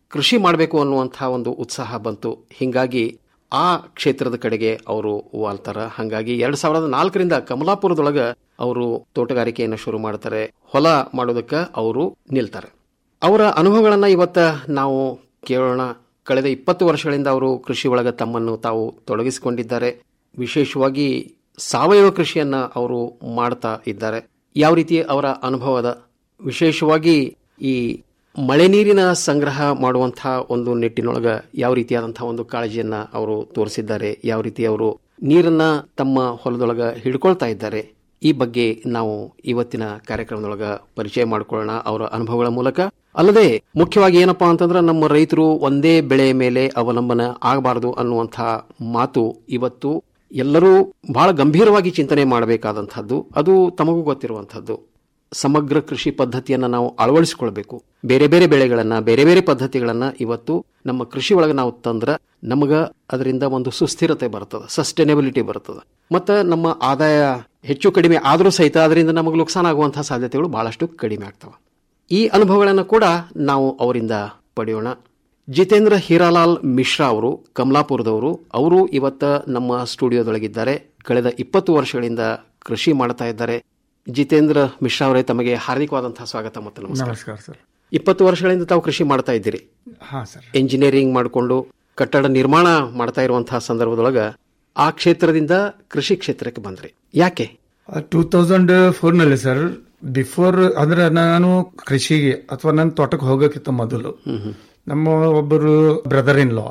ಕೃಷಿ ಮಾಡಬೇಕು ಅನ್ನುವಂತಹ ಒಂದು ಉತ್ಸಾಹ ಬಂತು ಹಿಂಗಾಗಿ ಆ ಕ್ಷೇತ್ರದ ಕಡೆಗೆ ಅವರು ವಾಲ್ತಾರ ಹಾಗಾಗಿ ಎರಡ್ ಸಾವಿರದ ನಾಲ್ಕರಿಂದ ಕಮಲಾಪುರದೊಳಗ ಅವರು ತೋಟಗಾರಿಕೆಯನ್ನು ಶುರು ಮಾಡ್ತಾರೆ ಹೊಲ ಮಾಡೋದಕ್ಕೆ ಅವರು ನಿಲ್ತಾರೆ ಅವರ ಅನುಭವಗಳನ್ನ ಇವತ್ತ ನಾವು ಕೇಳೋಣ ಕಳೆದ ಇಪ್ಪತ್ತು ವರ್ಷಗಳಿಂದ ಅವರು ಕೃಷಿ ಒಳಗ ತಮ್ಮನ್ನು ತಾವು ತೊಡಗಿಸಿಕೊಂಡಿದ್ದಾರೆ ವಿಶೇಷವಾಗಿ ಸಾವಯವ ಕೃಷಿಯನ್ನ ಅವರು ಮಾಡ್ತಾ ಇದ್ದಾರೆ ಯಾವ ರೀತಿ ಅವರ ಅನುಭವದ ವಿಶೇಷವಾಗಿ ಈ ಮಳೆ ನೀರಿನ ಸಂಗ್ರಹ ಮಾಡುವಂತಹ ಒಂದು ನಿಟ್ಟಿನೊಳಗ ಯಾವ ರೀತಿಯಾದಂತಹ ಒಂದು ಕಾಳಜಿಯನ್ನ ಅವರು ತೋರಿಸಿದ್ದಾರೆ ಯಾವ ರೀತಿ ಅವರು ನೀರನ್ನ ತಮ್ಮ ಹೊಲದೊಳಗ ಹಿಡ್ಕೊಳ್ತಾ ಇದ್ದಾರೆ ಈ ಬಗ್ಗೆ ನಾವು ಇವತ್ತಿನ ಕಾರ್ಯಕ್ರಮದೊಳಗ ಪರಿಚಯ ಮಾಡಿಕೊಳ್ಳೋಣ ಅವರ ಅನುಭವಗಳ ಮೂಲಕ ಅಲ್ಲದೆ ಮುಖ್ಯವಾಗಿ ಏನಪ್ಪಾ ಅಂತಂದ್ರೆ ನಮ್ಮ ರೈತರು ಒಂದೇ ಬೆಳೆ ಮೇಲೆ ಅವಲಂಬನೆ ಆಗಬಾರದು ಅನ್ನುವಂತಹ ಮಾತು ಇವತ್ತು ಎಲ್ಲರೂ ಬಹಳ ಗಂಭೀರವಾಗಿ ಚಿಂತನೆ ಮಾಡಬೇಕಾದಂತಹದ್ದು ಅದು ತಮಗೂ ಗೊತ್ತಿರುವಂತಹದ್ದು ಸಮಗ್ರ ಕೃಷಿ ಪದ್ಧತಿಯನ್ನ ನಾವು ಅಳವಡಿಸಿಕೊಳ್ಬೇಕು ಬೇರೆ ಬೇರೆ ಬೆಳೆಗಳನ್ನ ಬೇರೆ ಬೇರೆ ಪದ್ಧತಿಗಳನ್ನ ಇವತ್ತು ನಮ್ಮ ಕೃಷಿ ಒಳಗೆ ನಾವು ತಂದ್ರ ನಮಗ ಅದರಿಂದ ಒಂದು ಸುಸ್ಥಿರತೆ ಬರ್ತದೆ ಸಸ್ಟೈನಬಿಲಿಟಿ ಬರ್ತದೆ ಮತ್ತೆ ನಮ್ಮ ಆದಾಯ ಹೆಚ್ಚು ಕಡಿಮೆ ಆದರೂ ಸಹಿತ ಅದರಿಂದ ನಮಗೆ ನುಕ್ಸಾನ ಆಗುವಂತಹ ಸಾಧ್ಯತೆಗಳು ಬಹಳಷ್ಟು ಕಡಿಮೆ ಆಗ್ತವೆ ಈ ಅನುಭವಗಳನ್ನು ಕೂಡ ನಾವು ಅವರಿಂದ ಪಡೆಯೋಣ ಜಿತೇಂದ್ರ ಹೀರಾಲಾಲ್ ಮಿಶ್ರಾ ಅವರು ಕಮಲಾಪುರದವರು ಅವರು ಇವತ್ತ ನಮ್ಮ ಸ್ಟುಡಿಯೋದೊಳಗಿದ್ದಾರೆ ಕಳೆದ ಇಪ್ಪತ್ತು ವರ್ಷಗಳಿಂದ ಕೃಷಿ ಮಾಡ್ತಾ ಇದ್ದಾರೆ ಜಿತೇಂದ್ರ ಮಿಶ್ರಾ ಅವರೇ ತಮಗೆ ಹಾರ್ದಿಕವಾದಂತಹ ಸ್ವಾಗತ ಮತ್ತು ನಮಸ್ಕಾರ ನಮಸ್ಕಾರ ಸರ್ ಇಪ್ಪತ್ತು ವರ್ಷಗಳಿಂದ ತಾವು ಕೃಷಿ ಮಾಡ್ತಾ ಇದ್ದೀರಿ ಹಾ ಸರ್ ಎಂಜಿನಿಯರಿಂಗ್ ಮಾಡಿಕೊಂಡು ಕಟ್ಟಡ ನಿರ್ಮಾಣ ಮಾಡ್ತಾ ಇರುವಂತಹ ಸಂದರ್ಭದೊಳಗ ಆ ಕ್ಷೇತ್ರದಿಂದ ಕೃಷಿ ಕ್ಷೇತ್ರಕ್ಕೆ ಬಂದ್ರಿ ಯಾಕೆ ಟೂ ತೌಸಂಡ್ ಫೋರ್ ನಲ್ಲಿ ಸರ್ ಬಿಫೋರ್ ಅಂದ್ರೆ ನಾನು ಕೃಷಿಗೆ ಅಥವಾ ನನ್ನ ತೋಟಕ್ಕೆ ಹೋಗೋಕ್ಕಿಂತ ಮೊದಲು ನಮ್ಮ ಒಬ್ಬರು ಬ್ರದರ್ ಇನ್ ಲಾ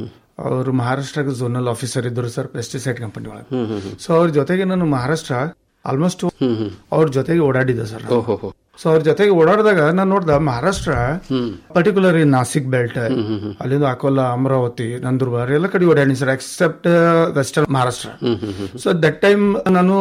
ಅವರು ಮಹಾರಾಷ್ಟ್ರ ಝೋನಲ್ ಆಫೀಸರ್ ಇದ್ರು ಸರ್ ಪೆಸ್ಟಿಸೈಡ್ ಕಂಪನಿ ಒಳಗೆ ಸೊ ಅವ್ರ ಜೊತೆಗೆ ನಾನು ಮಹಾರಾಷ್ಟ್ರ ಆಲ್ಮೋಸ್ಟ್ ಅವ್ರ ಜೊತೆಗೆ ಓಡಾಡಿದ್ದೆ ಸರ್ ನಾನು. ಓಹೋ ಸೊ ಅವ್ರ ಜೊತೆಗೆ ಓಡಾಡಿದಾಗ ನಾನು ನೋಡ್ದ ಮಹಾರಾಷ್ಟ್ರ ಪರ್ಟಿಕ್ಯುಲರ್ ಈ ನಾಸಿಕ್ ಬೆಲ್ಟ್ ಅಲ್ಲಿಂದ ಅಕೋಲಾ ಅಮರಾವತಿ ನಂದೂರ್ಬಾರ್ ಎಲ್ಲ ಕಡೆ ಓಡಾಡಿ sir except western Maharashtra so that time ನಾನು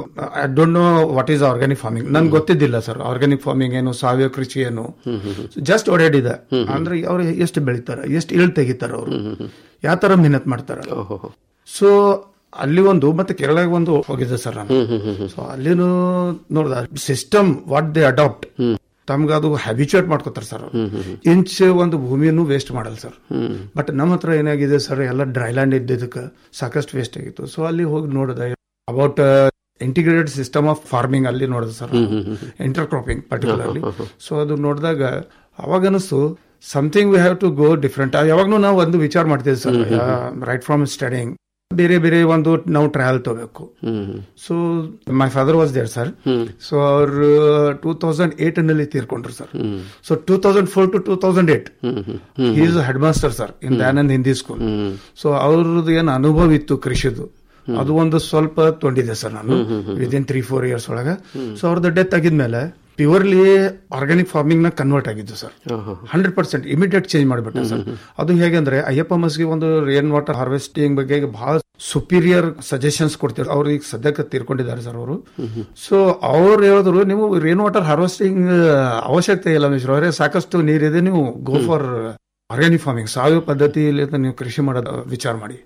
I don't know what is organic farming ನನ್ಗೆ ಗೊತ್ತಿದ್ದಿಲ್ಲ ಸರ್ ಆರ್ಗ್ಯಾನಿಕ್ ಫಾರ್ಮಿಂಗ್ ಏನು ಸಾವಯವ ಕೃಷಿ ಏನು ಜಸ್ಟ್ ಓಡಾಡಿದೆ ಅಂದ್ರೆ ಅವ್ರು ಎಷ್ಟು ಬೆಳಿತಾರ ಎಷ್ಟು ಇಳ್ ತೆಗಿತಾರ ಅವರು ಯಾವ ತರ ಮೆಹನತ್ ಮಾಡ್ತಾರ ಓಹೋ ಸೊ ಅಲ್ಲಿ ಒಂದು ಮತ್ತೆ ಕೇರಳಗೆ ಒಂದು ಹೋಗಿದ್ದೆ ಸರ್ ನಾನು ಸೊ ಅಲ್ಲಿನೂ ನೋಡ್ದ ಸಿಸ್ಟಮ್ ವಾಟ್ ದೇ ಅಡಾಪ್ಟ್ ತಮ್ಗೆ ಅದು ಹ್ಯಾಬಿಚುಯೇಟ್ ಮಾಡ್ಕೋತಾರೆ ಸರ್ ಇಂಚ್ ಒಂದು ಭೂಮಿಯನ್ನು ವೇಸ್ಟ್ ಮಾಡಲ್ಲ ಸರ್ ಬಟ್ ನಮ್ಮ ಹತ್ರ ಏನಾಗಿದೆ ಸರ್ ಎಲ್ಲ ಡ್ರೈ ಲ್ಯಾಂಡ್ ಇದ್ದಿದ್ದಕ್ಕೆ ಸಾಕಷ್ಟು ವೇಸ್ಟ್ ಆಗಿತ್ತು ಸೊ ಅಲ್ಲಿ ಹೋಗಿ ನೋಡಿದೆ about integrated system of farming ಅಲ್ಲಿ ನೋಡಿದೆ sir intercropping particularly so ಅದು ನೋಡಿದಾಗ ಅವಾಗ ಅನಿಸ್ತು something we have to go different ಯಾವಾಗ್ಲೂ ನಾವು ಒಂದು ವಿಚಾರ ಮಾಡ್ತೀವಿ ಸರ್ ರೈಟ್ ಫ್ರಮ್ ಸ್ಟಡಿಂಗ್ ಬೇರೆ ಬೇರೆ ಒಂದು ನಾವು ಟ್ರಯಲ್ ತಗೋಬೇಕು so my father was there sir so ಅವರು ಟೂ ತೌಸಂಡ್ ಏಟ್ ನಲ್ಲಿ ತೀರ್ಕೊಂಡ್ರು sir so two thousand four to two thousand eight is headmaster sir in Dayanand Hindi school so ಅವ್ರದ್ದು ಏನು ಅನುಭವ ಇತ್ತು ಕೃಷಿದು ಅದು ಒಂದು ಸ್ವಲ್ಪ ತೊಂಡಿದೆ ಸರ್ ನಾನು ವಿದಿನ್ ತ್ರೀ ಫೋರ್ ಇಯರ್ಸ್ ಒಳಗೆ ಸೊ ಅವ್ರದ್ದು ಡೆತ್ ಆಗಿದ್ಮೇಲೆ ಪ್ಯೂರ್ಲಿ ಆರ್ಗ್ಯಾನಿಕ್ ಫಾರ್ಮಿಂಗ್ ನ ಕನ್ವರ್ಟ್ ಆಗಿದ್ದು sir hundred percent immediate change ಮಾಡಿಬಿಟ್ಟೆ ಸರ್ ಅದು ಹೇಗೆಂದ್ರೆ ಅಯ್ಯಪ್ಪ ಮಸ್ಗೆ ಒಂದು ರೇನ್ ವಾಟರ್ ಹಾರ್ವೆಸ್ಟಿಂಗ್ ಬಗ್ಗೆ ಬಹಳ ಸುಪೀರಿಯರ್ ಸಜೆಷನ್ಸ್ ಕೊಡ್ತಿದ್ರು ಅವ್ರು ಈಗ ಸದ್ಯಕ್ಕೆ ತೀರ್ಕೊಂಡಿದ್ದಾರೆ ಸರ್ ಅವರು ಸೊ ಅವ್ರು ಹೇಳಿದ್ರು ನೀವು ರೇನ್ ವಾಟರ್ ಹಾರ್ವೆಸ್ಟಿಂಗ್ ಅವಶ್ಯಕತೆ ಇಲ್ಲ ಮಿಶ್ರ ಅವರೇ ಸಾಕಷ್ಟು ನೀರಿದೆ ನೀವು ಗೋ ಫಾರ್ ಆರ್ಗ್ಯಾನಿಕ್ ಫಾರ್ಮಿಂಗ್ ಸಾವಯವ ಪದ್ಧತಿಯಲ್ಲಿ ನೀವು ಕೃಷಿ ಮಾಡೋದು ವಿಚಾರ ಮಾಡಿ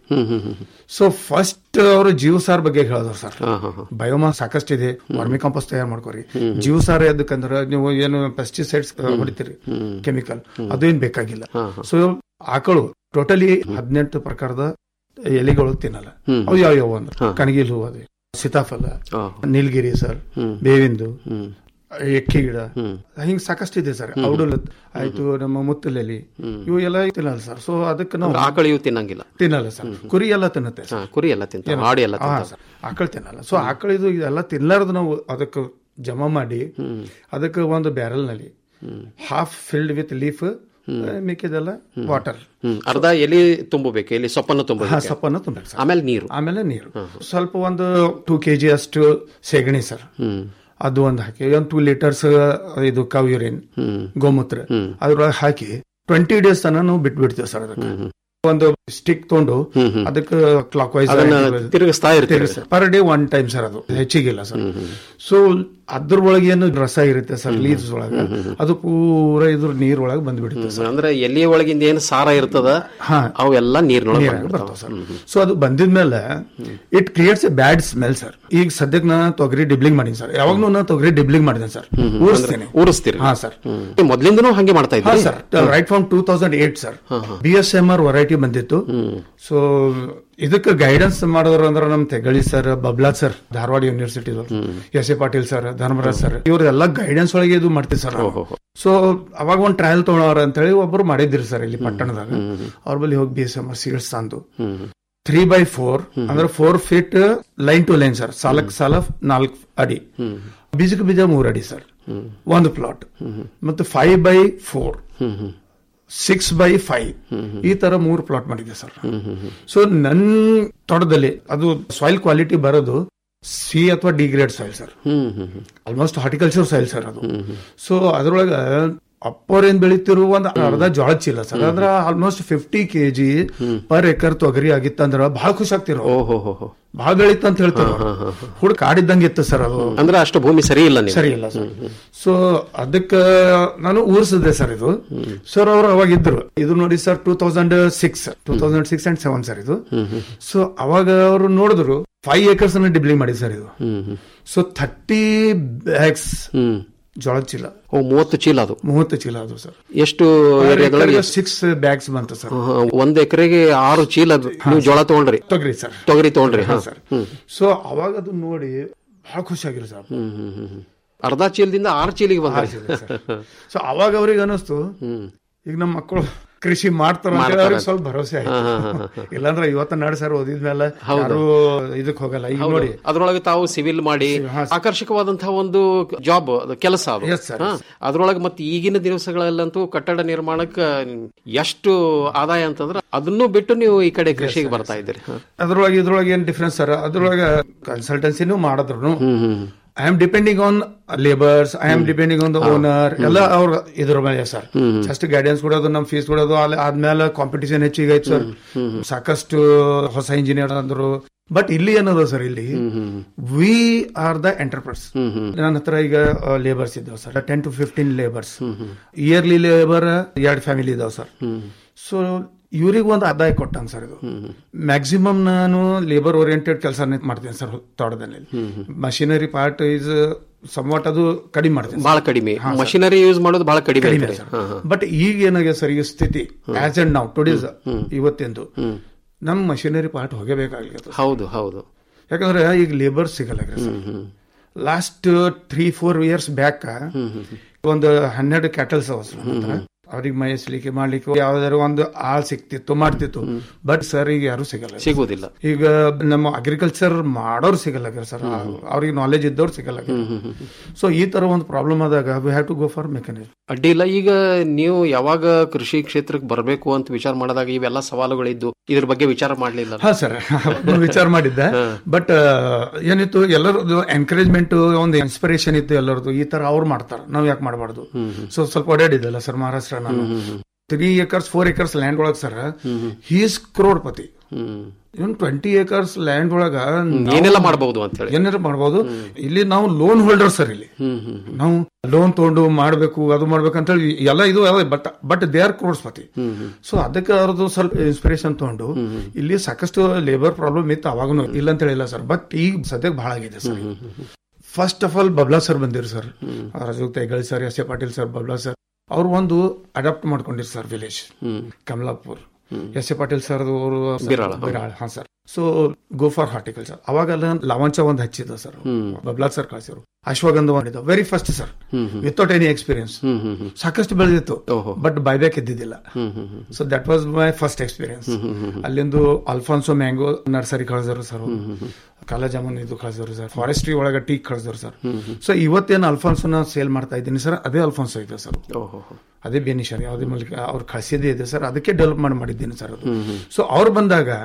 ಸೊ ಫಸ್ಟ್ ಅವರು ಜೀವಸಾರ್ ಬಗ್ಗೆ ಹೇಳಿದ್ರು ಸರ್ ಬಯೋಮಾಸ್ ಸಾಕಷ್ಟು ಇದೆ ವರ್ಮಿ ಕಾಂಪೋಸ್ಟ್ ತಯಾರು ಮಾಡ್ಕೋರಿ ಜೀವಸಾರ ಎದಕ್ಕಂದ್ರೆ ನೀವು ಏನು ಪೆಸ್ಟಿಸೈಡ್ಸ್ ಹೊಡಿತೀರಿ ಕೆಮಿಕಲ್ ಅದು ಏನ್ ಬೇಕಾಗಿಲ್ಲ ಸೊ ಆಕಳು ಟೋಟಲಿ ಹದಿನೆಂಟು ಪ್ರಕಾರದ ಎಲೆಗಳು ತಿನ್ನಲ್ಲ ಅವು ಯಾವ್ಯಾವ ಅಂದ್ರೆ ಕಣಗಿಲ್ ಹೂವು ಅದೇ ಸೀತಾಫಲ ನೀಲಗಿರಿ ಸರ್ ಬೇವಿಂದು ಎಕ್ಕಿ ಗಿಡ ಹಿಂಗ್ ಸಾಕಷ್ಟು ಇದೆ ಸರ್ ಔಡಲ್ ಆಯ್ತು ನಮ್ಮ ಮುತ್ತಲೆಲಿ ಇವು ಎಲ್ಲ ತಿನ್ನಲ್ಲ ಸರ್ ಸೊ ಅದಕ್ಕೆ ನಾವು ಆಕಳಿಯು ತಿನ್ನಂಗಿಲ್ಲ ತಿನ್ನಲ್ಲ ಸರ್ ಕುರಿ ಎಲ್ಲ ತಿನ್ನುತ್ತೆ ಹಾ, ಕುರಿ ಎಲ್ಲ ತಿಂತ ಆಡಿ ಎಲ್ಲ ಹಾ ತಿಂತಾವ. ಸರ್ ಆಕಳು ತಿನ್ನಲ್ಲ ಸೊ ಆಕಳಿದು ಇದೆಲ್ಲ ತಿನ್ಲಾರ್ದು ನಾವು ಅದಕ್ಕೆ ಜಮಾ ಮಾಡಿ ಅದಕ್ಕೆ ಒಂದು ಬ್ಯಾರಲ್ ನಲ್ಲಿ ಹಾಫ್ ಫಿಲ್ಡ್ ವಿತ್ ಲೀಫ್ ಮಿಕ್ಕಿದೆಲ್ಲ ವಾಟರ್ ಹ್ಮ್ ಅರ್ಧ ಎಲಿ ತುಂಬಬೇಕು ಎಲಿ ಸೊಪ್ಪನ್ನು ತುಂಬಬೇಕು ಸೊಪ್ಪನ್ನು ತುಂಬಬೇಕು ಸರ್ ಆಮೇಲೆ ನೀರು ಆಮೇಲೆ ನೀರು ಸ್ವಲ್ಪ ಒಂದು ಟೂ ಕೆಜಿ ಅಷ್ಟು ಸೆಗಣಿ ಸರ್ ಅದು ಒಂದು ಹಾಕಿ ಒಂದು ಟೂ ಲೀಟರ್ಸ್ ಇದು ಕವ್ ಯೂರಿನ್ ಗೋಮೂತ್ರ ಅದ್ರೊಳಗೆ ಹಾಕಿ ಟ್ವೆಂಟಿ ಡೇಸ್ ತನ ನಾವು ಬಿಟ್ಬಿಡ್ತೀವಿ ಸರ್ ಅದಕ್ಕೆ ಒಂದು ಸ್ಟಿಕ್ ತಗೊಂಡು ಅದಕ್ಕೆ ಕ್ಲಾಕ್ ವೈಸ್ ಅದನ್ನ ತಿರುಗಿಸ್ತಾ ಇರ್ತೀರಿ per day one time sir ಅದು ಹೆಚ್ಚಿಗಿಲ್ಲ ಸರ್ ಸೊ ಅದ್ರ ಒಳಗೆ ಏನು ರಸ ಇರುತ್ತೆ ಸರ್ ಲೀವ್ಸ್ ಒಳಗ ಅದು ಪೂರ ಇದ್ರ ನೀರ್ ಒಳಗೆ ಬಂದ್ಬಿಡುತ್ತೆ ಸರ್ ಅಂದ್ರೆ ಎಲ್ಲಿಯ ಒಳಗಿಂದ ಏನು ಸಾರ ಇರ್ತದ ಹಾ. ಅವೆಲ್ಲ ನೀರಿನೊಳಗೆ ನೀರಾಗ ಬರ್ತಾವ ಸರ್ ಸೊ ಅದು ಬಂದಿದ್ಮೇಲೆ it creates a bad smell sir ಈಗ ಸದ್ಯಕ್ಕೆ ನಾ ತೊಗರಿ ಡಿಬ್ಲಿಂಗ್ ಮಾಡೀನಿ ಸರ್ ಯಾವಾಗ್ಲೂ ನಾ ತೊಗರಿ ಡಿಬ್ಲಿಂಗ್ ಮಾಡಿದ್ದೇನೆ ಸರ್ ಊರಿಸ್ತೇನೆ ಊರಿಸ್ತೀರಿ ಹಾ ಸರ್ ಮೊದ್ಲಿಂದನೂ ಹಂಗೆ ಮಾಡ್ತಾ ಹಾ ಇದ್ರಿ sir right from two thousand eight sir B S M R variety ಬಂದಿತ್ತು ಸೊ ಇದಕ್ಕೆ ಗೈಡೆನ್ಸ್ ಮಾಡೋರು ಅಂದ್ರೆ ನಮ್ ತೆಗಳಿ sir Babla sir Dharwad university S A Patil sir Dharmaraj sir ಇವ್ರೆಲ್ಲ ಗೈಡೆನ್ಸ್ ಒಳಗೆ ಇದು ಮಾಡ್ತೀವಿ ಸರ್ ಸೊ ಅವಾಗ ಒಂದ್ ಟ್ರಯಲ್ ತೊಗೊಳೋರ ಅಂತ ಹೇಳಿ ಒಬ್ರು ಮಾಡಿದ್ರಿ ಸರ್ ಇಲ್ಲಿ ಪಟ್ಟಣದಾಗ ಅವ್ರ ಬಳಿ ಹೋಗಿ B S M R seeds ತಂದು ತ್ರೀ ಬೈ ಫೋರ್ ಅಂದ್ರೆ four feet line to line sir ಸಾಲಕ್ ಸಾಲ ನಾಲ್ಕು ಅಡಿ ಬೀಜಕ್ಕೆ ಬೀಜ ಮೂರ್ ಅಡಿ ಸರ್ ಒಂದು ಪ್ಲಾಟ್ ಮತ್ತೆ five by four six by five ಈ ತರ ಮೂರು ಪ್ಲಾಟ್ ಮಾಡಿದೆ ಸರ್ ಸೊ ನನ್ ತೋಟದಲ್ಲಿ ಅದು ಸಾಯಿಲ್ ಕ್ವಾಲಿಟಿ ಬರೋದು ಸಿ ಅಥವಾ D grade soil sir hmm hmm hmm almost horticulture soil sir ಅದು ಸೊ ಅದ್ರೊಳಗ ಅಪ್ಪರ್ ಏನ್ ಬೆಳಿತಿರೋ ಒಂದ್ ಅರ್ಧ ಜೋಳ ಚೀಲ ಸರ್ ಅಂದ್ರ almost fifty KG per acre ತೊಗರಿ ಆಗಿತ್ತಂದ್ರ ಬಹಳ ಖುಷಿ ಆಗ್ತಿರೋ ಓಹೋ ಹೋ ಹೋ ಬಹಳ ಬೆಳಿತ ಅಂತ ಹೇಳ್ತಾರ ಹುಡ್ ಕಾಡಿದ್ದಂಗೆ ಇತ್ತು ಸರ್ ಅದು ಅಂದ್ರೆ ಅಷ್ಟು ಭೂಮಿ ಸರಿ ಇಲ್ಲ ನೀವು ಸರಿ ಇಲ್ಲ ಸರ್ ಸೊ ಅದಕ್ಕ ನಾನು ಊರ್ಸಿದ್ದೆ ಸರ್ ಇದು ಸರ್ ಅವರು ಅವಾಗ ಇದ್ರು ಇದು ನೋಡಿ sir two thousand six two thousand six and seven sir ಇದು ಸೊ ಅವಾಗ ಅವರು ನೋಡಿದ್ರು ಫೈವ್ ಏಕರ್ಸ್ ಅನ್ನ ಡಿಬ್ಲಿಂಗ್ ಮಾಡಿ ಸರ್ ಇದು hmm hmm so thirty bags hmm ಜೋಳದ ಚೀಲ ಓ ಮೂವತ್ತು ಚೀಲ ಅದು ಮೂವತ್ತು ಚೀಲ ಅದು ಸರ್ ಎಷ್ಟು ಏರಿಯಾದೊಳಗೆ ಸಿಕ್ಸ್ ಬ್ಯಾಗ್ಸ್ ಬಂತು ಸರ್ ಹಾ, ಒಂದ್ ಎಕರೆಗೆ ಆರು ಚೀಲ ಅದು. ನೀವು ಜೋಳ ತಗೊಂಡ್ರಿ ತೊಗರಿ ಸರ್ ತೊಗರಿ ತಗೊಂಡ್ರಿ ಹಾ ಸರ್ ಸೊ ಅವಾಗ ಅದು ನೋಡಿ ಬಹಳ ಖುಷಿ ಆಗಿರು ಸರ್ ಹ್ಮ್ ಹ್ಮ್ ಹ್ಮ್ ಹ್ಮ್. ಅರ್ಧ ಚೀಲದಿಂದ ಆರು ಚೀಲಿಗೆ ಬಂದ್ರಿ ಸೊ ಅವಾಗ ಅವ್ರಿಗೆ ಅನಿಸ್ತು ಈಗ ನಮ್ಮ ಮಕ್ಕಳು ಕೃಷಿ ಮಾಡ್ತಾರ ಅಂತ ಹೇಳಿ ಅವ್ರಿಗೆ ಸ್ವಲ್ಪ ಭರವಸೆ ಆಯ್ತು ಇಲ್ಲಾಂದ್ರೆ ಇವತ್ತ ನಾಡ್ ಸರ್ ಓದಿದ್ಮೇಲೆ ಯಾರು ಇದಕ್ ಹೋಗಲ್ಲ ಈಗ ನೋಡಿ ಅದ್ರೊಳಗೆ ತಾವು ಸಿವಿಲ್ ಮಾಡಿ ಹಾ, ಆಕರ್ಷಕವಾದಂತಹ ಒಂದು ಜಾಬ್ ಅದು ಕೆಲಸ ಅದು Yes, sir. ಹಾ. ಅದ್ರೊಳಗೆ ಮತ್ತೆ ಈಗಿನ ದಿವಸಗಳಲ್ಲಂತೂ ಕಟ್ಟಡ ನಿರ್ಮಾಣಕ್ಕೆ ಎಷ್ಟು ಆದಾಯ ಅಂತಂದ್ರೆ ಅದನ್ನು ಬಿಟ್ಟು ನೀವು ಈ ಕಡೆ ಕೃಷಿಗೆ ಬರ್ತಾ ಇದ್ದೀರಿ ಹಾ. ಅದ್ರೊಳಗೆ ಇದ್ರೊಳಗೆ ಏನ್ ಡಿಫ್ರೆನ್ಸ್ ಸರ್ ಅದ್ರೊಳಗೆ ಕನ್ಸಲ್ಟೆನ್ಸಿನೂ ಮಾಡಿದ್ರು hmm hmm I am depending on labours I am depending on the owner ಎಲ್ಲ ಅವ್ರ ಇದ್ರ ಮೇಲೆ ಸರ್ ಜಸ್ಟ್ ಗೈಡೆನ್ಸ್ ಕೊಡೋದು ನಮ್ ಫೀಸ್ ಕೊಡೋದು ಅಲ್ಲಿ ಆದ್ಮೇಲೆ ಕಾಂಪಿಟಿಷನ್ ಹೆಚ್ಚಿಗೆ ಆಯ್ತು ಸರ್ ಸಾಕಷ್ಟು ಹೊಸ ಇಂಜಿನಿಯರ್ ಅಂದ್ರು ಬಟ್ ಇಲ್ಲಿ ಏನದ ಸರ್ ಇಲ್ಲಿ ವಿ ಆರ್ ದ ಎಂಟರ್ಪ್ರೈಸ್ ನನ್ನ ಹತ್ರ ಈಗ ಲೇಬರ್ಸ್ ಇದಾವೆ sir ten to fifteen labours yearly labour ಎರಡು ಫ್ಯಾಮಿಲಿ ಇದಾವೆ ಸರ್ ಸೊ ಇವ್ರಿಗೆ ಒಂದು ಆದಾಯ ಕೊಟ್ಟಂಗ ಸರ್ ಇದು ಮ್ಯಾಕ್ಸಿಮಮ್ ನಾನು ಲೇಬರ್ ಓರಿಯೆಂಟೆಡ್ ಕೆಲಸ ಮಾಡ್ತೀನಿ ಸರ್ ತೋಟದಲ್ಲಿ ಮಷಿನರಿ ಪಾರ್ಟ್ ಇಸ್ ಸಮವಾಟ್ ಅದು ಕಡಿಮೆ ಮಾಡ್ತೀನಿ ಬಹಳ ಕಡಿಮೆ ಮಷಿನರಿ ಯೂಸ್ ಮಾಡೋದು ಬಹಳ ಕಡಿಮೆ ಕಡಿಮೆ ಐತ್ರಿ. ಸರ್ ಹಾ, ಹಾ. ಬಟ್ ಈಗ ಏನಾಗಿದೆ ಸರ್ ಈ ಸ್ಥಿತಿ ಆಸ್ ಅಂಡ್ ನಾವು ಟುಡೇಸ್ ಇವತ್ತೆಂದು ನಮ್ ಮಷಿನರಿ ಪಾರ್ಟ್ ಹೋಗಬೇಕಾಗ್ಲಿಕ್ಕೆ ಹೌದು ಹೌದು ಯಾಕಂದ್ರೆ ಈಗ ಲೇಬರ್ ಸಿಗಲ್ಲ sir last three four years back ಒಂದು ಹನ್ನೆರಡು ಕ್ಯಾಟಲ್ಸ್ ಅವ ಸರ್ ನಮ್ಮ ಹತ್ರ. ಅವ್ರಿಗೆ ಮೇಯಿಸ್ಲಿಕ್ಕೆ ಮಾಡ್ಲಿಕ್ಕೆ ಯಾವ್ದಾದ್ರು ಒಂದು ಆಳ್ ಸಿಕ್ತಿತ್ತು ಮಾಡ್ತಿತ್ತು ಬಟ್ ಸರ್ ಈಗ ಯಾರು ಸಿಗಲ್ಲ ಸಿಗುವುದಿಲ್ಲ ಈಗ ನಮ್ಮ ಅಗ್ರಿಕಲ್ಚರ್ ಮಾಡೋರು ಸಿಗಲ್ಲ ಸರ್ ಅವ್ರಿಗೆ ನಾಲೆಜ್ ಇದ್ದವ್ರು ಸಿಗಲ್ಲ ಸೊ ಈ ತರ ಒಂದು ಪ್ರಾಬ್ಲಮ್ ಆದಾಗ we have to go for mechanism ಅಡ್ಡಿ ಇಲ್ಲ ಈಗ ನೀವು ಯಾವಾಗ ಕೃಷಿ ಕ್ಷೇತ್ರಕ್ಕೆ ಬರಬೇಕು ಅಂತ ವಿಚಾರ ಮಾಡಿದಾಗ ಇವೆಲ್ಲ ಸವಾಲುಗಳಿದ್ದು ಇದ್ರ ಬಗ್ಗೆ ವಿಚಾರ ಮಾಡ್ಲಿಲ್ಲ ಹಾ ಸರ್ ವಿಚಾರ ಮಾಡಿದ್ದೆ ಬಟ್ ಏನಿತ್ತು ಎಲ್ಲರದು ಎನ್ಕರೇಜ್ಮೆಂಟ್ ಒಂದು ಇನ್ಸ್ಪಿರೇಷನ್ ಇತ್ತು ಎಲ್ಲರದು ಈ ತರ ಅವ್ರು ಮಾಡ್ತಾರ ನಾವ್ ಯಾಕೆ ಮಾಡಬಾರ್ದು ಸೊ ಸ್ವಲ್ಪ ಓಡಾಡಿದ್ದಲ್ಲ ಸರ್ ಮಹಾರಾಷ್ಟ್ರ ನಾನು three acres four acres land ಒಳಗ್ sir he's crorepati hmm even twenty acres land ಒಳಗ ನಾವ್ ಏನೆಲ್ಲ ಮಾಡಬಹುದು ಅಂತ ಹೇಳಿ ಏನಾರ ಮಾಡ್ಬೋದು ಇಲ್ಲಿ ನಾವು ಲೋನ್ ಹೋಲ್ಡರ್ ಸರ್ ಇಲ್ಲಿ ಹ್ಮ್ ಹ್ಮ್ ನಾವು ಲೋನ್ ತಗೊಂಡು ಮಾಡ್ಬೇಕು ಅದು ಮಾಡ್ಬೇಕು ಅಂತ ಹೇಳಿ ಎಲ್ಲ ಇದು ಬಟ್ ಬಟ್ ದೇ ಆರ್ ಕ್ರೋಡ್ಸ್ಪತಿ ಸೊ ಅದಕ್ಕೆ ಅವ್ರದ್ದು ಸ್ವಲ್ಪ ಇನ್ಸ್ಪಿರೇಷನ್ ತಗೊಂಡು ಇಲ್ಲಿ ಸಾಕಷ್ಟು ಲೇಬರ್ ಪ್ರಾಬ್ಲಮ್ ಇತ್ತು ಅವಾಗೂ ಇಲ್ಲ ಅಂತ ಹೇಳಿಲ್ಲ ಸರ್ ಬಟ್ ಈಗ ಸದ್ಯಕ್ಕೆ ಬಹಳ ಆಗಿದೆ sir first of all Babla sir ಬಂದಿರು ಸರ್ ರಾಜು ತೈಗಳಿ sir S A Patil sir Babla sir ಅವ್ರು ಒಂದು ಅಡಾಪ್ಟ್ ಮಾಡ್ಕೊಂಡಿರು sir village hmm Kamalapur S A Patil sir ಅವರು ಬಿರಾಳ, ಬಿರಾಳ ಹಾ sir so go for horticulture ಅವಾಗೆಲ್ಲ ಲವಂಚ ಒಂದು ಹಚ್ಚಿದ ಸರ್ ಬಬ್ಲಾ ಸರ್ ಕಳಿಸಿರು ಅಶ್ವಗಂಧ ಮಾಡಿದ very first sir without any experience hmm hmm hmm ಸಾಕಷ್ಟು ಬೆಳೆದಿತ್ತು ಓಹೋ ಬಟ್ ಬೈಬ್ಯಾಕ್ ಇದ್ದಿದ್ದಿಲ್ಲ hmm hmm hmm so that was my first experience ಅಲ್ಲಿಂದು ಅಲ್ಫಾನ್ಸೋ ಮ್ಯಾಂಗೋ ನರ್ಸರಿ ಕಳಿಸಿದ್ರು ಸರ್ ಕಾಲ ಜಾಮೂನ್ ಇದು ಕಳಿಸಿದ್ರು ಸರ್ ಫಾರೆಸ್ಟ್ರಿ ಒಳಗೆ ಟೀ ಕಳಿಸಿದ್ರು ಸರ್ ಸೊ ಇವತ್ತೇನು ಅಲ್ಫಾನ್ಸೋನ ಸೇಲ್ ಮಾಡ್ತಾ ಇದ್ದೀನಿ ಸರ್ ಅದೇ ಅಲ್ಫಾನ್ಸೋ ಇದೆ ಸರ್ ಓಹೋ ಅದೇ ಬೇನಿಷರ್ ಯಾವುದೇ ಮೂಲಕ ಅವ್ರು ಕಳಿಸಿದ್ದೇ ಇದೆ ಸರ್ ಅದಕ್ಕೆ ಡೆವಲಪ್ ಮಾಡಿ ಮಾಡಿದ್ದೀನಿ ಸರ್ ಅದು ಸೊ ಅವ್ರು ಬಂದಾಗ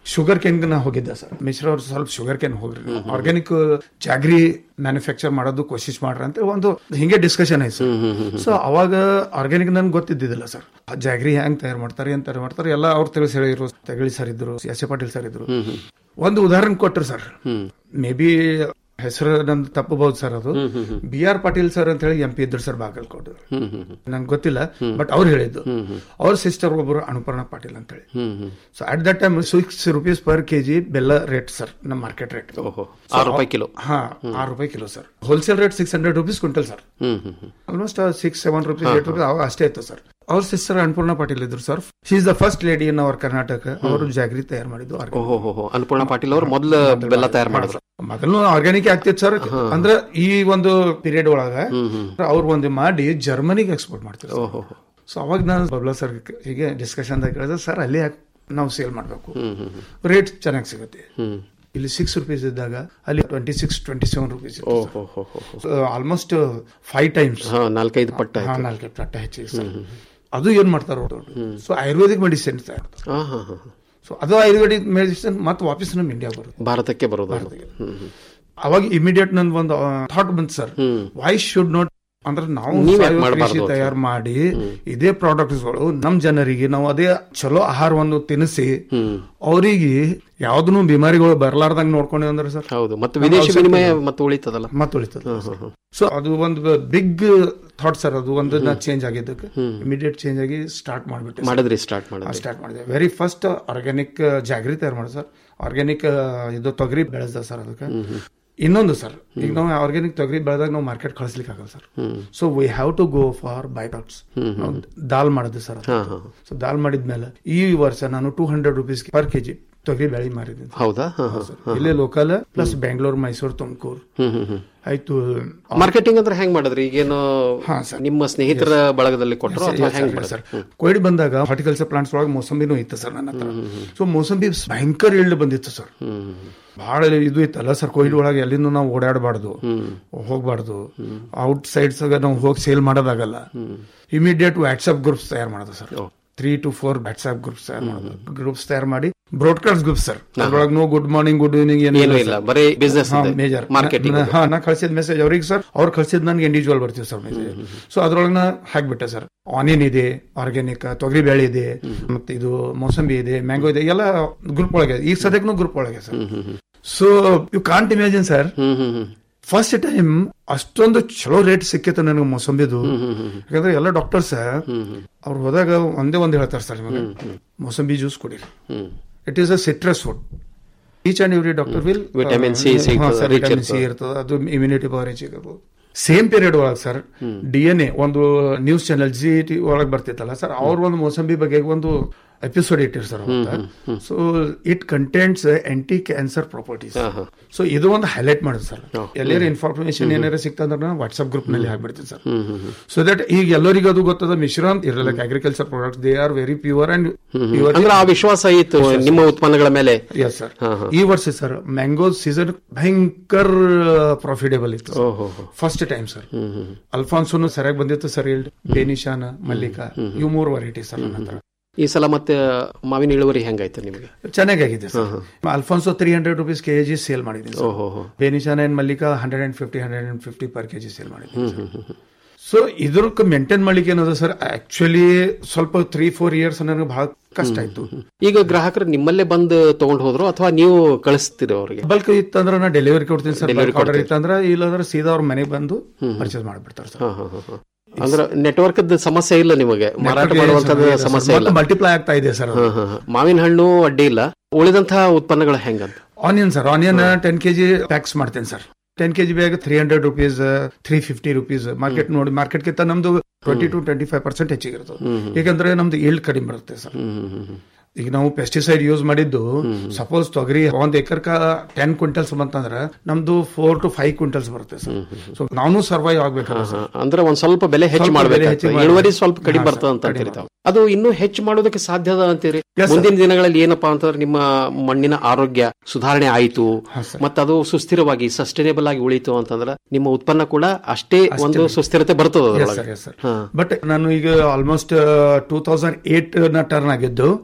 ಶುಗರ್ ಕೇನ್ ನಾ ಹೋಗಿದ್ದೆ ಸರ್ ಮಿಶ್ರ ಅವ್ರು ಸ್ವಲ್ಪ ಶುಗರ್ ಕೇನ್ ಹೋಗ್ರಿ ಆರ್ಗ್ಯಾನಿಕ್ ಜಾಗ್ರಿ ಮ್ಯಾನುಫ್ಯಾಕ್ಚರ್ ಮಾಡೋದು ಕೋಶಿಶ್ ಮಾಡ್ರಿ ಅಂತ ಒಂದು ಹಿಂಗೆ ಡಿಸ್ಕಷನ್ ಆಯ್ತು ಸರ್ ಸೊ ಅವಾಗ ಆರ್ಗ್ಯಾನಿಕ್ ನನ್ಗೆ ಗೊತ್ತಿದ್ದಿಲ್ಲ ಸರ್ ಜಾಗ್ರಿ ಹೆಂಗ್ ತಯಾರು ಮಾಡ್ತಾರೆ ಏನ್ ತಯಾರು ಮಾಡ್ತಾರೆ ಎಲ್ಲ ಅವ್ರು ತಿಳಿಸಿ ಹೇಳಿದ್ರು ತಗಳಿ ಸರ್ ಇದ್ರು ಎಸ್ ಎ ಪಾಟೀಲ್ ಸರ್ ಇದ್ರು ಒಂದು ಉದಾಹರಣೆ ಕೊಟ್ರು ಸರ್ ಮೇ ಬಿ ಹೆಸರು ನಂದು ತಪ್ಪಬಹುದು ಸರ್ ಅದು ಬಿ ಆರ್ ಪಾಟೀಲ್ ಸರ್ ಅಂತ ಹೇಳಿ ಎಂ ಪಿ ಇದ್ರು sir Bagalkot hmm hmm hmm ನಂಗೆ ಗೊತ್ತಿಲ್ಲ ಬಟ್ ಅವ್ರು ಹೇಳಿದ್ದು ಅವ್ರ ಸಿಸ್ಟರ್ ಒಬ್ಬರು ಅನುಪರ್ಣ ಪಾಟೀಲ್ ಅಂತ ಹೇಳಿ hmm hmm so at that time six rupees per kg ಬೆಲ್ಲ ರೇಟ್ ಸರ್ ನಮ್ಮ ಮಾರ್ಕೆಟ್ ರೇಟ್ ಓಹೋ ಆರು ರೂಪಾಯಿ ಕಿಲೋ ಹಾ ಆರು ರೂಪಾಯಿ kilo sir wholesale rate six hundred rupees quintal sir hmm hmm hmm almost six seven rupees eight rupees ಅವಾಗ ಅಷ್ಟೇ ಇತ್ತು ಸರ್ ಅವ್ರ ಸಿಸ್ಟರ್ ಅನ್ನಪೂರ್ಣ ಪಾಟೀಲ್ ಇದ್ರು sir she is the first lady in our Karnataka ಅವರು ಜಾಗ್ರಿ ತಯಾರು ಮಾಡಿದ್ದು organic. ಓಹೋ ಹೋ ಹೋ ಅನ್ನಪೂರ್ಣ ಪಾಟೀಲ್ ಅವರು ಮೊದಲು ಬೆಲ್ಲ ತಯಾರು ಮಾಡಿದ್ರು ಮೊದಲು ಆರ್ಗ್ಯಾನಿಕ್ ಆಗ್ತಿತ್ತು ಸರ್ ಅಂದ್ರೆ ಈ ಒಂದು ಪೀರಿಯಡ್ ಒಳಗ ಅವ್ರು ಒಂದು ಮಾಡಿ ಜರ್ಮನಿಗೆ ಎಕ್ಸ್ಪೋರ್ಟ್ ಮಾಡ್ತಿದ್ರು ಓಹೋ ಹೋ ಸೊ ಅವಾಗ ನಾನು ಬಬ್ಲಾ ಸರ್ ಹೀಗೆ ಡಿಸ್ಕಷನ್ ಕೇಳಿದ್ರೆ ಸರ್ ಅಲ್ಲಿ ಯಾಕೆ ನಾವು ಸೇಲ್ ಮಾಡಬೇಕು ಹ್ಮ್ ಹ್ಮ್ ಹ್ಮ್ ರೇಟ್ ಚೆನ್ನಾಗಿ ಸಿಗುತ್ತೆ ಹ್ಮ್ ಇಲ್ಲಿ ಸಿಕ್ಸ್ ರುಪೀಸ್ ಇದ್ದಾಗ ಅಲ್ಲಿ twenty six twenty seven rupees ಓಹೋ ಹೋ ಹೋ ಹೋ ಆಲ್ಮೋಸ್ಟ್ ಫೈವ್ ಟೈಮ್ಸ್ ಹಾ ನಾಲ್ಕೈದು ಪಟ್ಟ ಹಾ ನಾಲ್ಕು ಪಟ್ಟ ಹೆಚ್ಚಿಗೆ ಸರ್ ಅದು ಏನ್ ಮಾಡ್ತಾರ ಸೊ ಆಯುರ್ವೇದಿಕ್ ಮೆಡಿಸಿನ್ ಹಾ ಹಾ ಹಾ ಸೊ ಅದು ಆಯುರ್ವೇದಿಕ್ ಮೆಡಿಸಿನ್ ಮತ್ತೆ ವಾಪಸ್ ನಮ್ಮ ಇಂಡಿಯಾ ಬರುತ್ತೆ ಭಾರತಕ್ಕೆ ಬರೋದು ಹ್ಮ್ ಹ್ಮ್ ಅವಾಗ ಇಮಿಡಿಯೇಟ್ ನನ್ ಒಂದು ಥಾಟ್ ಬಂತು sir hmm why should not ಅಂದ್ರೆ ನಾವು ನೀವ್ ಯಾಕ್ ಸಾವಯವ ಮಾಡ್ಬಾರ್ದು ಕೃಷಿ ಅಂತ? ತಯಾರು ಮಾಡಿ ಇದೇ ಪ್ರಾಡಕ್ಟ್ಸ್ಗಳು ನಮ್ ಜನರಿಗೆ ನಾವು ಅದೇ ಚಲೋ ಆಹಾರವನ್ನು ತಿನ್ನಿಸಿ ಹ್ಮ್ ಅವರಿಗೆ ಯಾವ್ದನ್ನು ಬಿಮಾರಿಗಳು ಬರ್ಲಾರ್ದಂಗ್ ನೋಡ್ಕೊಂಡಿ ಅಂದ್ರೆ ಸರ್ ಹೌದು ಮತ್ತು ವಿದೇಶಿ ವಿನಿಮಯ ಮತ್ತು ಉಳಿತದಲ್ಲ ಮತ್ತೆ ಉಳಿತದ ಸೊ ಅದು ಒಂದು ಬಿಗ್ ಥಾಟ್ ಸರ್ ಅದು ಒಂದು ಚೇಂಜ್ ಆಗಿದ್ದಕ್ಕೆ ಇಮಿಡಿಯೇಟ್ ಚೇಂಜ್ ಆಗಿ ಸ್ಟಾರ್ಟ್ ಮಾಡ್ಬಿಟ್ಟೆ ಮಾಡಿದ್ರಿ ಸ್ಟಾರ್ಟ್ ಮಾಡಿದ್ರಿ ಸ್ಟಾರ್ಟ್ ಮಾಡಿದೆ ವೆರಿ ಫಸ್ಟ್ ಆರ್ಗ್ಯಾನಿಕ್ ಜಾಗ್ರಿ ತಯಾರು ಮಾಡಿದೆ ಸರ್ ಆರ್ಗ್ಯಾನಿಕ್ ಇದು ತೊಗರಿ ಬೆಳೆದ ಸರ್ ಅದಕ್ಕೆ ಇನ್ನೊಂದು ಸರ್ ಈಗ ನಾವು ಆರ್ಗ್ಯಾನಿಕ್ ತೊಗರಿ ಬೆಳೆದಾಗ ನಾವು ಮಾರ್ಕೆಟ್ ಕಳಿಸ್ಲಿಕ್ಕೆ ಆಗಲ್ಲ sir so we have to go for by products ನಾವು ದಾಲ್ ಮಾಡಿದ್ದೆ ಸರ್ ಹಾ ಹಾ ಸೊ ದಾಲ್ ಮಾಡಿದ್ಮೇಲೆ ಈ ವರ್ಷ ನಾನು two hundred rupees per kg ತೊಗರಿ ಬೆಳೆ ಮಾರಿದ್ದೀನಿ ಹೌದಾ ಹಾ ಹಾ ಇಲ್ಲೇ local plus Bengaluru Mysuru Tumakuru hmm hmm hmm ಆಯ್ತು ಮಾರ್ಕೆಟಿಂಗ್ ಅಂದ್ರೆ ಹೆಂಗ್ ಮಾಡಿದ್ರಿ ಈಗೇನು ಹಾ, ಸರ್. ನಿಮ್ಮ ಸ್ನೇಹಿತರ ಬಳಗದಲ್ಲಿ ಕೊಟ್ಟರು ಅಥವಾ ಹೆಂಗ್ ಮಾಡಿದ್ರಿ ಸರ್ ಕೋವಿಡ್ ಬಂದಾಗ ಹಾರ್ಟಿಕಲ್ಚರ್ ಪ್ಲಾಂಟ್ಸ್ ಒಳಗೆ ಮೋಸಂಬಿನೂ ಇತ್ತು ಸರ್ ನನ್ನ ಹತ್ರ ಸೊ ಮೋಸಂಬಿ ಭಯಂಕರ ಇಳ್ಳು ಬಂದಿತ್ತು ಸರ್ ಹ್ಮ್ ಬಹಳ ಇದು ಇತ್ತಲ್ಲ ಸರ್ ಕೋವಿಡ್ ಒಳಗೆ ಎಲ್ಲಿಂದ ನಾವು ಓಡಾಡಬಾರ್ದು ಹೋಗ್ಬಾರ್ದು ಔಟ್ ಸೈಡ್ಸ್ ನಾವು ಹೋಗಿ ಸೇಲ್ ಮಾಡೋದಾಗಲ್ಲ ಇಮಿಡಿಯೇಟ್ ವಾಟ್ಸ್ಆಪ್ ಗ್ರೂಪ್ಸ್ ತಯಾರು ಮಾಡೋದು sir three to four WhatsApp groups ತಯಾರು ಮಾಡೋದು ಗ್ರೂಪ್ಸ್ ತಯಾರು ಮಾಡಿ ಬ್ರಾಡ್ಕಾಸ್ಟ್ ಗ್ರೂಪ್ ಸರ್ ಅದ್ರೊಳಗೆ no good morning good evening ಏನು ಇಲ್ಲ ಬರೀ ಬಿಸ್ನೆಸ್ ಮೇಜರ್ ಮಾರ್ಕೆಟಿಂಗ್ ಹಾ ನಾ ಕಳ್ಸಿದ ಮೆಸೇಜ್ ಅವ್ರಿಗೆ ಸರ್ ಅವ್ರು ಕಳ್ಸಿದ್ ನನ್ಗೆ ಇಂಡಿವಿಜುವಲ್ ಬರ್ತೀವಿ ಸರ್ ಮೆಸೇಜ್ ಸೊ ಅದ್ರೊಳಗೆ ನಾ ಹಾಕ್ಬಿಟ್ಟೆ ಸರ್ ಆನಿಯನ್ ಇದೆ ಆರ್ಗ್ಯಾನಿಕ್ ತೊಗರಿ ಬೇಳೆ ಇದೆ ಮತ್ತೆ ಇದು ಮೋಸಂಬಿ ಇದೆ ಮ್ಯಾಂಗೋ ಇದೆ ಎಲ್ಲ ಗ್ರೂಪ್ ಒಳಗೆ ಈಗ ಸದ್ಯಕ್ಕೂ ಗ್ರೂಪ್ ಒಳಗೆ sir so you can't imagine sir hmm hmm hmm first time ಅಷ್ಟೊಂದು ಚಲೋ ರೇಟ್ ಸಿಕ್ಕಿತ್ತು ನನಗೆ ಮೋಸಂಬಿದು ಯಾಕಂದ್ರೆ ಎಲ್ಲ ಡಾಕ್ಟರ್ಸ್ ಅವ್ರು ಹೋದಾಗ ಒಂದೇ ಒಂದ್ ಹೇಳ್ತಾರೆ ಸರ್ ನಿಮಗೆ ಮೋಸಂಬಿ ಜ್ಯೂಸ್ ಕುಡೀರಿ hmm it is a citrus food each and every doctor will Vitamin C ಸಿಗ್ತದೆ, rich ವಿಟಮಿನ್ ಸಿ ಇರ್ತದೆ ಅದು ಇಮ್ಯುನಿಟಿ ಪವರ್ ಹೆಚ್ಚಿಗಿರ್ಬೋದು ಸೇಮ್ ಪೀರಿಯಡ್ ಒಳಗೆ ಸರ್ ಡಿ ಎನ್ ಎ ಒಂದು ನ್ಯೂಸ್ ಚಾನೆಲ್ ಜಿ ಟಿ ಒಳಗೆ ಬರ್ತಿತ್ತಲ್ಲ ಸರ್ ಅವ್ರ ಒಂದು ಮೋಸಂಬಿ ಬಗ್ಗೆ ಒಂದು ಎಪಿಸೋಡ್ ಇಟ್ಟಿರ್ sir so it contents anti cancer properties ಹಾ ಹಾ ಸೊ ಇದು ಒಂದು ಹೈಲೈಟ್ ಮಾಡಿದ್ ಸರ್ ಎಲ್ಲರ ಇನ್ಫಾರ್ಮೇಶನ್ ಏನಾರ ಸಿಕ್ತಂದ್ರೆ ವಾಟ್ಸ್ಆಪ್ ಗ್ರೂಪ್ ನಲ್ಲಿ ಹಾಕ್ಬಿಡ್ತೀನಿ sir hmm hmm hmm so that ಈಗ ಎಲ್ಲರಿಗೂ ಅದು ಗೊತ್ತದ ಮಿಶ್ರ ಅಂತ ಇರಲ್ಲ agriculture products they are very pure and pure ಅಂದ್ರೆ ಆ ವಿಶ್ವಾಸ ಇತ್ತು ನಿಮ್ಮ ಉತ್ಪನ್ನಗಳ ಮೇಲೆ ಎಸ್ ಸರ್ ಹಾ, ಹಾ. ಈ ವರ್ಷ ಸರ್ ಮ್ಯಾಂಗೋ ಸೀಸನ್ ಭಯಂಕರ ಪ್ರಾಫಿಟೇಬಲ್ ಇತ್ತು ಓಹೋ ಹೋ first time sir hmm hmm ಅಲ್ಫಾನ್ಸೋನು ಸರಿಯಾಗಿ ಬಂದಿತ್ತು ಸರ್ ಇಲ್ಡ್ ಬೇನಿಶಾನ ಮಲ್ಲಿಕಾ ಇವು ಮೂರು ವೆರೈಟಿ ಸರ್ ನನ್ನ ಹತ್ರ ಈ ಸಲ ಮತ್ತೆ ಮಾವಿನ ಇಳುವರಿ ಹೆಂಗಾಯ್ತು ನಿಮಗೆ ಚೆನ್ನಾಗಿದೆ sir Alphonso three hundred rupees kg sale ಮಾಡಿದ್ದೀನಿ ಸರ್ ಓಹೋ ಹೋ Benishan and Mallika hundred and fifty hundred and fifty per kg sale ಮಾಡಿದ್ದೀನಿ hmm hmm hmm hmm so ಇದ್ರಕ್ಕೆ maintain ಮಾಡ್ಲಿಕ್ಕೆ ಏನದ ಸರ್ ಆಕ್ಚುಲಿ ಸ್ವಲ್ಪ ತ್ರೀ ಫೋರ್ ಇಯರ್ಸ್ ನನಗೆ ಬಹಳ ಕಷ್ಟ ಆಯ್ತು ಈಗ ಗ್ರಾಹಕರು ನಿಮ್ಮಲ್ಲೇ ಬಂದು ತಗೊಂಡ್ ಹೋದ್ರು ಅಥವಾ ನೀವು ಕಳಿಸ್ತೀರಿ ಅವರಿಗೆ ಬಲ್ಕ್ ಇತ್ತಂದ್ರೆ ನಾ ಡೆಲಿವರಿ ಕೊಡ್ತೀನಿ ಸರ್ ಬಲ್ಕ್ ಆರ್ಡರ್ ಇತ್ತಂದ್ರೆ ಇಲ್ಲಂದ್ರೆ ಸೀದಾ ಅವ್ರ ಮನೆಗೆ ಬಂದು ಪರ್ಚೇಸ್ ಮಾಡ್ಬಿಡ್ತಾರೆ ಸರ್ ಹಾ ಹಾ ಹಾ ಹಾ. ಅಂದ್ರೆ ನೆಟ್ವರ್ಕ್ ಸಮಸ್ಯೆ ಇಲ್ಲ ನಿಮಗೆ ಮಾರಾಟ ಮಾಡುವಂತದ್ದು ಸಮಸ್ಯೆ ಇಲ್ಲ ಮಲ್ಟಿಪ್ಲೈ ಆಗ್ತಾ ಇದೆ ಸರ್ ಹಾ, ಹಾ, ಹಾ. ಮಾವಿನ ಹಣ್ಣು ಅಡ್ಡಿ ಇಲ್ಲ ಉಳಿದಂತಹ ಉತ್ಪನ್ನಗಳು ಹೆಂಗಂತ onion sir onion ten kg packs ಮಾಡ್ತೇನೆ sir ten kg bag three hundred rupees three fifty rupees market ನೋಡಿ ಮಾರ್ಕೆಟ್ ಗಿಂತ ನಮ್ದು twenty two twenty five percent ಹೆಚ್ಚಿಗಿರ್ತದೆ ಯಾಕಂದ್ರೆ ನಮ್ದು ಇಲ್ಡ್ ಕಡಿಮೆ ಬರುತ್ತೆ ಸರ್ ಹ್ಮ್ ಹ್ಮ್ ಹ್ಮ್ ಹ್ಮ್. ಈಗ ನಾವು ಪೆಸ್ಟಿಸೈಡ್ ಯೂಸ್ ಮಾಡಿದ್ದು ಸಪೋಸ್ ತೊಗರಿ ಒಂದ್ ಎಕರ್ಕ ಟೆನ್ ಕ್ವಿಂಟಲ್ಸ್ ಬಂತಂದ್ರೆ ನಮ್ದು ಫೋರ್ ಟು ಫೈವ್ ಕ್ವಿಂಟಲ್ಸ್ ಬರುತ್ತೆ ಸರ್ ಸೊ ನಾವು ಸರ್ವೈವ್ ಆಗ್ಬೇಕಲ್ಲ ಹಾ, ಅಂದ್ರೆ ಒಂದ್ ಸ್ವಲ್ಪ ಬೆಲೆ ಹೆಚ್ಚು ಸ್ವಲ್ಪ ಬೆಲೆ ಮಾಡ್ಬೇಕು ಹೆಚ್ಚು ಮಾಡ್ಬೇಕು. ಇಳುವರಿ ಸ್ವಲ್ಪ ಕಡಿಮೆ ಹಾ, ಬರ್ತದ ಅಂತ ಸರ್, ಅಂತೀರಿ ತಾವು ಅದು ಇನ್ನೂ ಹೆಚ್ಚು ಮಾಡೋದಕ್ಕೆ ಸಾಧ್ಯದ ಅಂತೀರಿ Yes, sir. ಮುಂದಿನ ದಿನಗಳಲ್ಲಿ ಏನಪ್ಪಾ ಅಂತಂದ್ರೆ ನಿಮ್ಮ ಮಣ್ಣಿನ ಆರೋಗ್ಯ ಸುಧಾರಣೆ ಆಯಿತು ಹಾ, sir. ಮತ್ತೆ ಅದು ಸುಸ್ಥಿರವಾಗಿ ಸಸ್ಟೈನೇಬಲ್ ಆಗಿ ಉಳಿತು ಅಂತಂದ್ರೆ ನಿಮ್ಮ ಉತ್ಪನ್ನ ಕೂಡ ಅಷ್ಟೇ ಒಂದು ಸುಸ್ಥಿರತೆ ಬರ್ತದ Yes, ಅದ್ರೊಳಗೆ. sir, yes, sir. ಹಾ. ಬಟ್ ನಾನು ಈಗ ಆಲ್ಮೋಸ್ಟ್ ಟೂ ತೌಸಂಡ್ ಏಟ್ ನ ಟರ್ನ್ ಆಗಿದ್ದು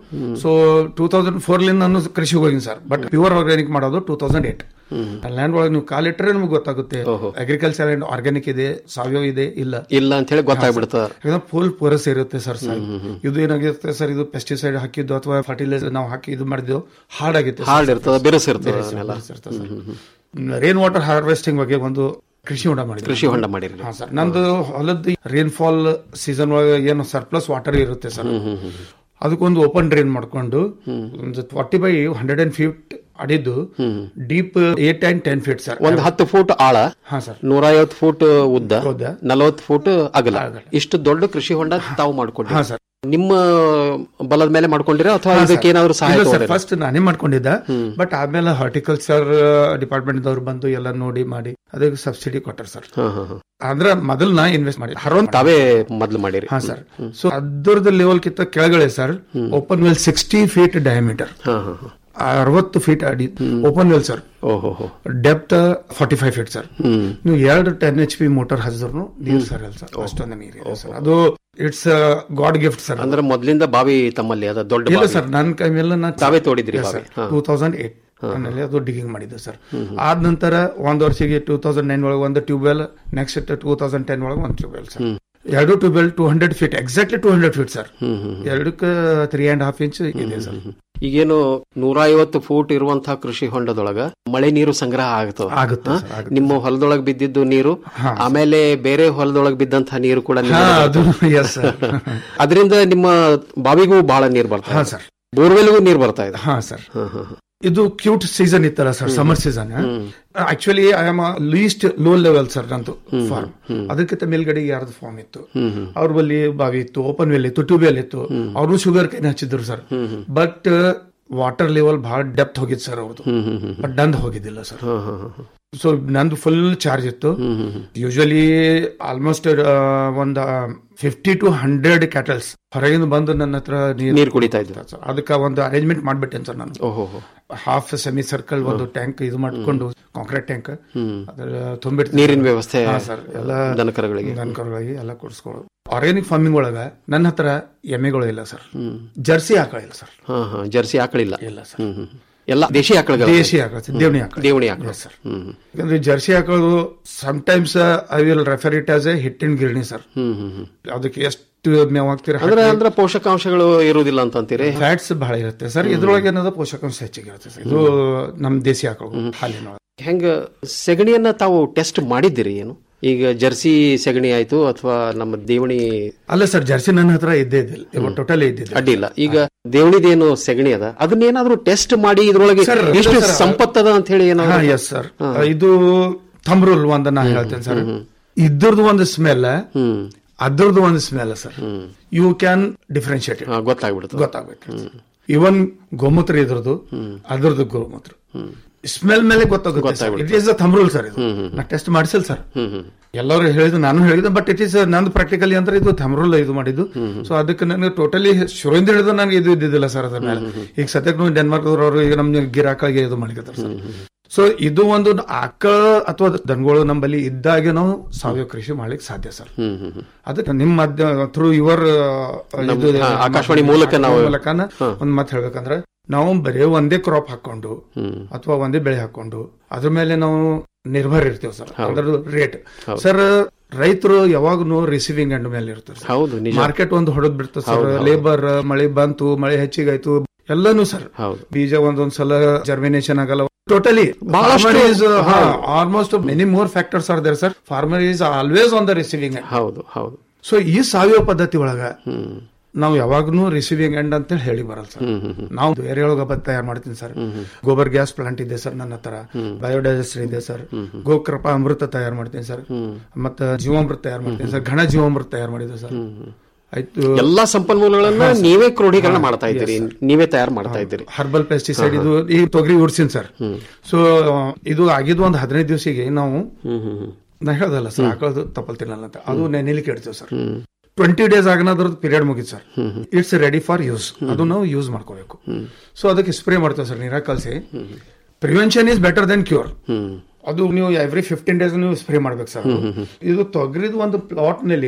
ಸೊ ಟೂ ತೌಸಂಡ್ ಫೋರ್ಲಿಂದ ನಾನು ಕೃಷಿಗೆ ಹೋಗಿನಿ ಸರ್ ಬಟ್ ಪ್ಯೂರ್ ಆರ್ಗ್ಯಾನಿಕ್ ಮಾಡೋದು ಟೂ ತೌಸಂಡ್ ಏಟ್ ಲ್ಯಾಂಡ್ ಒಳಗೆ ನೀವು ಕಾಲಿಟ್ಟರೆ ನಮ್ಗೆ ಗೊತ್ತಾಗುತ್ತೆ ಅಗ್ರಿಕಲ್ಚರ್ ಅಂಡ್ ಆರ್ಗ್ಯಾನಿಕ್ ಇದೆ ಸಾವಯವ ಇದೆ ಇಲ್ಲ ಇಲ್ಲ ಅಂತ ಹೇಳಿ ಗೊತ್ತಾಗ್ಬಿಡ್ತದ ಯಾಕಂದ್ರೆ ಫುಲ್ ಪೋರಸ್ ಇರುತ್ತೆ ಸರ್ ಸಾಯಿಲ್ ಇದು ಏನಾಗಿರುತ್ತೆ ಸರ್ ಇದು ಪೆಸ್ಟಿಸೈಡ್ ಹಾಕಿದ್ದು ಅಥವಾ ಫರ್ಟಿಲೈಸರ್ ನಾವು ಹಾಕಿ ಇದು ಮಾಡಿದ್ದು ಹಾರ್ಡ್ ಆಗಿರುತ್ತೆ ಹಾರ್ಡ್ ಇರ್ತದ ಬಿರುಸ್ ಇರ್ತದ ನೆಲ ರೇನ್ ವಾಟರ್ ಹಾರ್ವೆಸ್ಟಿಂಗ್ ಬಗ್ಗೆ ಒಂದು ಕೃಷಿ ಹೊಂಡ ಮಾಡಿದ್ವಿ ಕೃಷಿ ಹೊಂಡ ಮಾಡಿರಿ ಹಾ ಸರ್ ನಂದು ಹೊಲದ ರೇನ್ ಫಾಲ್ ಸೀಸನ್ ಒಳಗೆ ಏನು ಸರ್ಪ್ಲಸ್ ವಾಟರ್ ಇರುತ್ತೆ ಸರ್ ಅದಕ್ಕೊಂದು ಓಪನ್ ಡ್ರೈನ್ ಮಾಡ್ಕೊಂಡು ಒಂದು forty by hundred and fifty ಅಡಿದ್ದು deep eight and ten feet sir ಒಂದ್ ಹತ್ತು ಫೂಟ್ ಆಳ ಹಾ ಸರ್ ನೂರ ಐವತ್ತು ಫೂಟ್ ಉದ್ದ ಹೌದಾ ನಲವತ್ತು ಫೂಟ್ ಅಗಲ ಇಷ್ಟು ದೊಡ್ಡ ಕೃಷಿ ಹೊಂಡ ತಾವು ಮಾಡ್ಕೊಂಡ್ರಿ ಹಾ ಸರ್ ನಿಮ್ಮ ಬಲದ ಮೇಲೆ ಮಾಡ್ಕೊಂಡಿರ ಅಥವಾ ಇದಕ್ಕೆ ಏನಾದ್ರು ಸಹಾಯ ಇಲ್ಲ ಸರ್ ತಗೊಂಡಿರಾ? ಫಸ್ಟ್ ನಾನೇ ಮಾಡ್ಕೊಂಡಿದ್ದ ಬಟ್ ಆಮೇಲೆ ಹಾರ್ಟಿಕಲ್ಚರ್ ಡಿಪಾರ್ಟ್ಮೆಂಟ್ ದವ್ರು ಬಂದು ಎಲ್ಲ ನೋಡಿ ಮಾಡಿ ಅದಕ್ಕೆ ಸಬ್ಸಿಡಿ ಕೊಟ್ಟರು ಸರ್ ಹಾ, ಹಾ, ಹಾ. ಅಂದ್ರೆ ಮೊದಲು ನಾ ಇನ್ವೆಸ್ಟ್ ಮಾಡಿ ಹರೊಂದ್ ತಾವೇ ಮೊದ್ಲು ಮಾಡಿರಿ ಹಾ ಸರ್ ಸೊ ಅದರದ ಲೆವೆಲ್ ಕಿಂತ ಕೆಳಗಡೆ sir open well sixty feet diameter ಹಾ ಹಾ ಹಾ ಅರವತ್ತು ಫೀಟ್ ಅಡಿ ಓಪನ್ ವೆಲ್ ಸರ್ ಓಹೋ ಹೋ depth forty five feet sir hmm ನೀವು ಎರಡು ಟೆನ್ ಎಚ್ ಪಿ ಮೋಟರ್ ಹಚ್ಚಿದ್ರು ನೀರು ಸರ್ ಅಲ್ಲ ಸರ್ ಅಷ್ಟೊಂದು ನೀರಿದೆ ಸರ್ ಅದು ಇಟ್ಸ್ ಗಾಡ್ ಗಿಫ್ಟ್ ಸರ್ ಅಂದ್ರೆ ಮೊದ್ಲಿಂದ ಬಾವಿ ತಮ್ಮಲ್ಲಿ ಅದ ದೊಡ್ಡ ಇಲ್ಲ ಬಾವಿ ಸರ್ ನನ್ನ ಕೈ ಮೇಲೆ ನಾ ತಾವೇ ತೋಡಿದ್ರಿ ಬಾವಿ ಹಾ. ಟೂ ತೌಸಂಡ್ ಏಟ್ ಆಮೇಲೆ ಅದು ಡಿಗಿಂಗ್ ಮಾಡಿದ್ದೆ ಸರ್ ಆದ ನಂತರ ಒಂದ್ ವರ್ಷಕ್ಕೆ ಟೂ ತೌಸಂಡ್ ನೈನ್ ಒಳಗೆ ಒಂದು tubewell next two thousand ten ಒಳಗೆ ಒಂದು ಟ್ಯೂಬ್ವೆಲ್ ಸರ್ ಎರಡು tubewell two hundred feet exactly two hundred feet sir hmm hmm hmm. ಎರಡಕ್ಕೆ ತ್ರೀ ಅಂಡ್ ಹಾಫ್ ಇಂಚ್ ಇದೆ ಸರ್ ಈಗೇನು ನೂರ ಐವತ್ತು ಫೂಟ್ ಇರುವಂತಹ ಕೃಷಿ ಹೊಂಡದೊಳಗ ಮಳೆ ನೀರು ಸಂಗ್ರಹ ಆಗ್ತದ ಆಗುತ್ತೆ ಸರ್ ಆಗುತ್ತೆ ನಿಮ್ಮ ಹೊಲದೊಳಗೆ ಬಿದ್ದಿದ್ದು ನೀರು ಹಾ. ಆಮೇಲೆ ಬೇರೆ ಹೊಲದೊಳಗೆ ಬಿದ್ದಂತಹ ನೀರು ಕೂಡ ಹಾ ಅದು ಎಸ್ ಸರ್ ಅದರಿಂದ ನಿಮ್ಮ ಬಾವಿಗೂ ಬಹಳ ನೀರು ಬರ್ತಾ ಹಾ ಇದೆ ಸರ್ ಬೋರ್ವೆಲ್ಗೂ ನೀರು ಬರ್ತಾ ಇದೆ ಹಾ ಸರ್ ಹಾ, ಹಾ, ಹಾ. ಇದು ಕ್ಯೂಟ್ ಸೀಸನ್ ಇತ್ತಲ್ಲ sir summer season actually I am least low level sir ನಂದು ಫಾರ್ಮ್ ಅದಕ್ಕಿಂತ ಮೇಲ್ಗಡೆ ಯಾರ್ದು ಫಾರ್ಮ್ ಇತ್ತು ಹ್ಮ್ ಹ್ಮ್ ಅವ್ರ ಬಲ್ಲಿ ಬಾವಿ ಇತ್ತು ಓಪನ್ ವೆಲ್ ಇತ್ತು ಟ್ಯೂಬ್ವೆಲ್ ಇತ್ತು ಅವರು ಶುಗರ್ ಕೈನ ಹಚ್ಚಿದ್ರು ಸರ್ ಬಟ್ ವಾಟರ್ ಲೆವೆಲ್ ಬಹಳ ಡೆಪ್ತ್ ಹೋಗಿತ್ತು ಸರ್ ಅವ್ರದ್ದು ಹ್ಮ್ ಹ್ಮ್ ಹ್ಮ್ ಬಟ್ ನಂದು ಹೋಗಿದ್ದಿಲ್ಲ ಸರ್ ಹಾ, ಹಾ, ಹಾ, ಹಾ. ಸೊ ನಂದು ಫುಲ್ ಚಾರ್ಜ್ ಇತ್ತು hmm hmm hmm. Usually almost ಒಂದ್ ಫಿಫ್ಟಿ ಟು ಹಂಡ್ರೆಡ್ ಕ್ಯಾಟಲ್ಸ್ ಹೊರಗಿಂದ ಬಂದು ನನ್ನ ಹತ್ರ ನೀರು ನೀರು ಕುಡಿತಾ ಇದ್ರು ಅದಕ್ಕೆ ಒಂದು ಅರೇಂಜ್ಮೆಂಟ್ ಮಾಡ್ಬಿಟ್ಟೇನೆ ಸರ್ ನಾನು ಓಹೋ ಹೋ. ಹಾಫ್ ಸೆಮಿ ಸರ್ಕಲ್ ಒಂದು ಟ್ಯಾಂಕ್ ಇದು ಮಾಡ್ಕೊಂಡು ಕಾಂಕ್ರೀಟ್ ಟ್ಯಾಂಕ್ ಹ್ಮ್ ಅದ್ರ ತುಂಬಿಡ್ತೀನಿ ನೀರಿನ ವ್ಯವಸ್ಥೆ ಹಾ ಸರ್ ಎಲ್ಲ ದನಕರಗಳಿಗೆ ದನಕರುಗಳಿಗೆ ಎಲ್ಲ ಕೊಡಿಸ್ಕೊಳ್ಳೋದು ಆರ್ಗ್ಯಾನಿಕ್ ಫಾರ್ಮಿಂಗ್ ಒಳಗ ನನ್ನ ಹತ್ರ ಎಮ್ಮೆಗಳು ಇಲ್ಲ ಸರ್ ಹ್ಮ್ ಜರ್ಸಿ ಆಕಳ ಇಲ್ಲ ಸರ್ ಹಾ ಹಾ ಜರ್ಸಿ ಆಕಳಿಲ್ಲ ಇಲ್ಲ ಸರ್ ಹ್ಮ್ ಹ್ಮ್ ಎಲ್ಲ ದೇಶಿ ಆಕಳಗಳ ದೇಶಿ ಆಕಳ sir, ದೇವಣಿ ಆಕಳ ದೇವಣಿ ಆಕಳ Yes, sir. Hmm hmm. ಯಾಕಂದ್ರೆ ಜರ್ಸಿ ಆಕಳದು times I will refer it as a ಹಿಟ್ಟಿನ ಗಿರಣಿ ಸರ್ ಹ್ಮ್ ಹ್ಮ್ ಹ್ಮ್. ಅದಕ್ಕೆ ಎಷ್ಟು ಮೇವ್ ಹಾಕ್ತೀರ ಅಂದ್ರೆ ಅಂದ್ರೆ ಪೋಷಕಾಂಶಗಳು ಇರುವುದಿಲ್ಲ ಅಂತ ಅಂತೀರಿ ಫ್ಯಾಟ್ಸ್ ಬಹಳ ಇರುತ್ತೆ ಸರ್ ಇದ್ರೊಳಗೆ ಏನದ ಪೋಷಕಾಂಶ ಹೆಚ್ಚಿಗಿರುತ್ತೆ ಸರ್ ಇದು ನಮ್ ದೇಸಿ ಆಕಳು ಹಾಲಿನ ಹೆಂಗ ಸೆಗಣಿಯನ್ನ ತಾವು ಟೆಸ್ಟ್ ಮಾಡಿದ್ದೀರಿ ಏನು ಈಗ ಜರ್ಸಿ ಸೆಗಣಿ ಆಯ್ತು ಅಥವಾ ನಮ್ಮ ದೇವಣಿ ಅಲ್ಲ ಸರ್ ಜರ್ಸಿ ನನ್ನ ಹತ್ರ ಇದ್ದೇ ಇದ್ದಿಲ್ಲ ಟೋಟಲಿ ಇದ್ದಿದ್ದೆ ಅಡ್ಡಿಲ್ಲ ಈಗ ದೇವಣಿದೇನು ಸೆಗಣಿ ಅದ ಅದನ್ನೇನಾದ್ರೂ ಟೆಸ್ಟ್ ಮಾಡಿ ಇದ್ರೊಳಗೆ Sir, ಎಷ್ಟು ಇಲ್ಲ sir. ಸಂಪತ್ತದ ಅಂತ ಹೇಳಿ ಹಾ ಏನಾದ್ರು ಎಸ್ ಸರ್ ಇದು ಥಂಬ್ ರೂಲ್ ಒಂದ ನಾ ಹೇಳ್ತೇನೆ ಸರ್ ಇದ್ರದ್ದು ಒಂದು ಸ್ಮೆಲ್ ಹ್ಮ್ ಅದ್ರದ್ದು ಒಂದು smell sir you can differentiate ಹಾ, ಗೊತ್ತಾಗ್ಬಿಡುತ್ತೆ ಗೊತ್ತಾಗ್ಬೇಕು ಇವನ್ ಗೋಮೂತ್ರ ಇದ್ರದ್ದು ಅದ್ರದ್ದು ಗೋಮೂತ್ರ ಸ್ಮೆಲ್ ಮೇಲೆ ಗೊತ್ತಾಗುತ್ತೆ sir it is a thumb rule sir ಇದು ನಾ ಟೆಸ್ಟ್ ಮಾಡಿಸಿಲ್ಲ ಸರ್ ಹ್ಮ್ ಹ್ಮ್ ಎಲ್ಲರೂ ಹೇಳಿದ್ರು ನಾನು ಹೇಳಿದೆ ಬಟ್ ಇಟ್ ಈಸ್ ನಂದು ಪ್ರಾಕ್ಟಿಕಲಿ ಅಂದ್ರೆ ಇದು ಥಮ್ರೂಲ್ ಇದು ಮಾಡಿದ್ದು ಸೊ ಅದಕ್ಕೆ ನನಗೆ ಟೋಟಲಿ ಶುರುವಿಂದ ಹಿಡಿದು ನನಗೆ ಇದು ಇದ್ದಿದ್ದಿಲ್ಲ ಸರ್ ಅದ್ರ ಮೇಲೆ ಈಗ ಸದ್ಯಕ್ಕೆ ಡೆನ್ಮಾರ್ಕ್ ಅವರು ಈಗ ನಮ್ ಗಿರಾಕಾಗಿ ಇದು ಮಾಡಿರ್ತಾರೆ ಸರ್ ಸೊ ಇದು ಒಂದು ಆಕಳ ಅಥವಾ ದನಗಳು ನಮ್ಮಲ್ಲಿ ಇದ್ದಾಗೆ ನಾವು ಸಾವಯವ ಕೃಷಿ ಮಾಡ್ಲಿಕ್ಕೆ ಸಾಧ್ಯ ಸರ್ ಹ್ಮ್ ಹ್ಮ್ ಹ್ಮ್. ಅದಕ್ಕೆ ನಿಮ್ಮ ಮಾಧ್ಯ ಥ್ರೂ ಯುವರ್ ಹಾ, ಆಕಾಶವಾಣಿ ಮೂಲಕ ನಾವು- ಮೂಲಕನ ಒಂದ್ ಮಾತು ಹೇಳ್ಬೇಕಂದ್ರೆ ನಾವು ಬರೀ ಒಂದೇ ಕ್ರಾಪ್ ಹಾಕೊಂಡು ಹ್ಮ್ ಅಥವಾ ಒಂದೇ ಬೆಳೆ ಹಾಕೊಂಡು ಅದ್ರ ಮೇಲೆ ನಾವು ನಿರ್ಭರ ಇರ್ತೀವಿ ಸರ್ ಅದ್ರ ರೇಟ್ ಸರ್ ರೈತರು ಯಾವಾಗೂ ರಿಸೀವಿಂಗ್ ಎಂಡ್ ಮೇಲೆ ಇರ್ತಾರೆ ಸರ್ ಹೌದು ನಿಜ ಮಾರ್ಕೆಟ್ ಒಂದು ಹೊಡೆದ್ ಬಿಡ್ತದೆ ಸರ್ ಲೇಬರ್ ಮಳೆ ಬಂತು ಮಳೆ ಹೆಚ್ಚಿಗಾಯ್ತು ಎಲ್ಲಾನು ಸರ್ ಹೌದು ಬೀಜ ಒಂದೊಂದ್ ಸಲ ಜರ್ಮಿನೇಷನ್ ಆಗಲ್ಲ ಟೋಟಲಿ ಬಹಳಷ್ಟು- almost many more factors are there sir farmer is always on the receiving end ಹೌದು ಹೌದು ಸೊ ಈ ಸಾವಯವ ಪದ್ಧತಿ ಒಳಗ ಹ್ಮ್ ನಾವು ಯಾವಾಗ್ಲೂ ರಿಸೀವಿಂಗ್ ಎಂಡ್ ಅಂತ ಹೇಳಿ ಬರಲ್ಲ ಸರ್ ಹ್ಮ್ ಹ್ಮ್ ಹ್ಮ್. ನಾವು ಎರೆಹುಳ ಗೊಬ್ಬರ ತಯಾರು ಮಾಡ್ತೀನಿ ಸರ್ ಗೋಬರ್ ಗ್ಯಾಸ್ ಪ್ಲಾಂಟ್ ಇದೆ ಸರ್ ನನ್ನ ಹತ್ರ ಬಯೋಡೈಜೆಸ್ಟರ್ ಇದೆ ಸರ್ ಗೋಕೃಪ ಅಮೃತ ತಯಾರು ಮಾಡ್ತೀನಿ ಸರ್ ಮತ್ತೆ ಜೀವಾಮೃತ ತಯಾರು ಮಾಡ್ತೀನಿ ಸರ್ ಘನ ಜೀವಾಮೃತ ತಯಾರು ಮಾಡಿದೆ ಸರ್ ಆಯ್ತು ಎಲ್ಲಾ ಸಂಪನ್ಮೂಲಗಳನ್ನ ನೀವೇ ಕ್ರೋಢೀಕರಣ ಮಾಡ್ತಾ ಇದ್ದೀರಿ ನೀವೇ ತಯಾರು ಮಾಡ್ತಾ ಇದ್ದೀರಿ ಹರ್ಬಲ್ ಪೆಸ್ಟಿಸೈಡ್ ಇದು ಈ ತೊಗರಿ ಉಡ್ಸಿನ್ ಸರ್ ಸೊ ಇದು ಆಗಿದ್ದು ಒಂದು ಹದಿನೈದು ದಿವಸಿಗೆ ನಾವು ಹ್ಮ್ ಹ್ಮ್ ಹ್ಮ್ ನಾ ಹೇಳ್ದಲ್ಲ ಸರ್ ಆಕಳದು ತಪ್ಪಲ್ ತಿನ್ನಲ್ಲ ಅಂತ ಅದು ನೆನೆಲಿಕ್ಕೆ ಇಡ್ತೀವಿ ಸರ್ ಟ್ವೆಂಟಿ ಡೇಸ್ ಆಗನ ಅದ್ರದ್ದು ಪೀರಿಯಡ್ ಮುಗಿತು sir it's ready for use ಅದು ನಾವು ಯೂಸ್ ಮಾಡ್ಕೋಬೇಕು ಸೊ ಅದಕ್ಕೆ ಸ್ಪ್ರೇ ಮಾಡ್ತೇವೆ ಸರ್ ನೀರಾಗ ಕಲಸಿ prevention is better than cure hmm ಅದು ನೀವು ಎವ್ರಿ ಫಿಫ್ಟೀನ್ ಡೇಸ್ ನೀವು ಸ್ಪ್ರೇ ಮಾಡ್ಬೇಕು ಸರ್ ಇದು ತೊಗರಿದು ಒಂದು ಪ್ಲಾಟ್ ನಲ್ಲಿ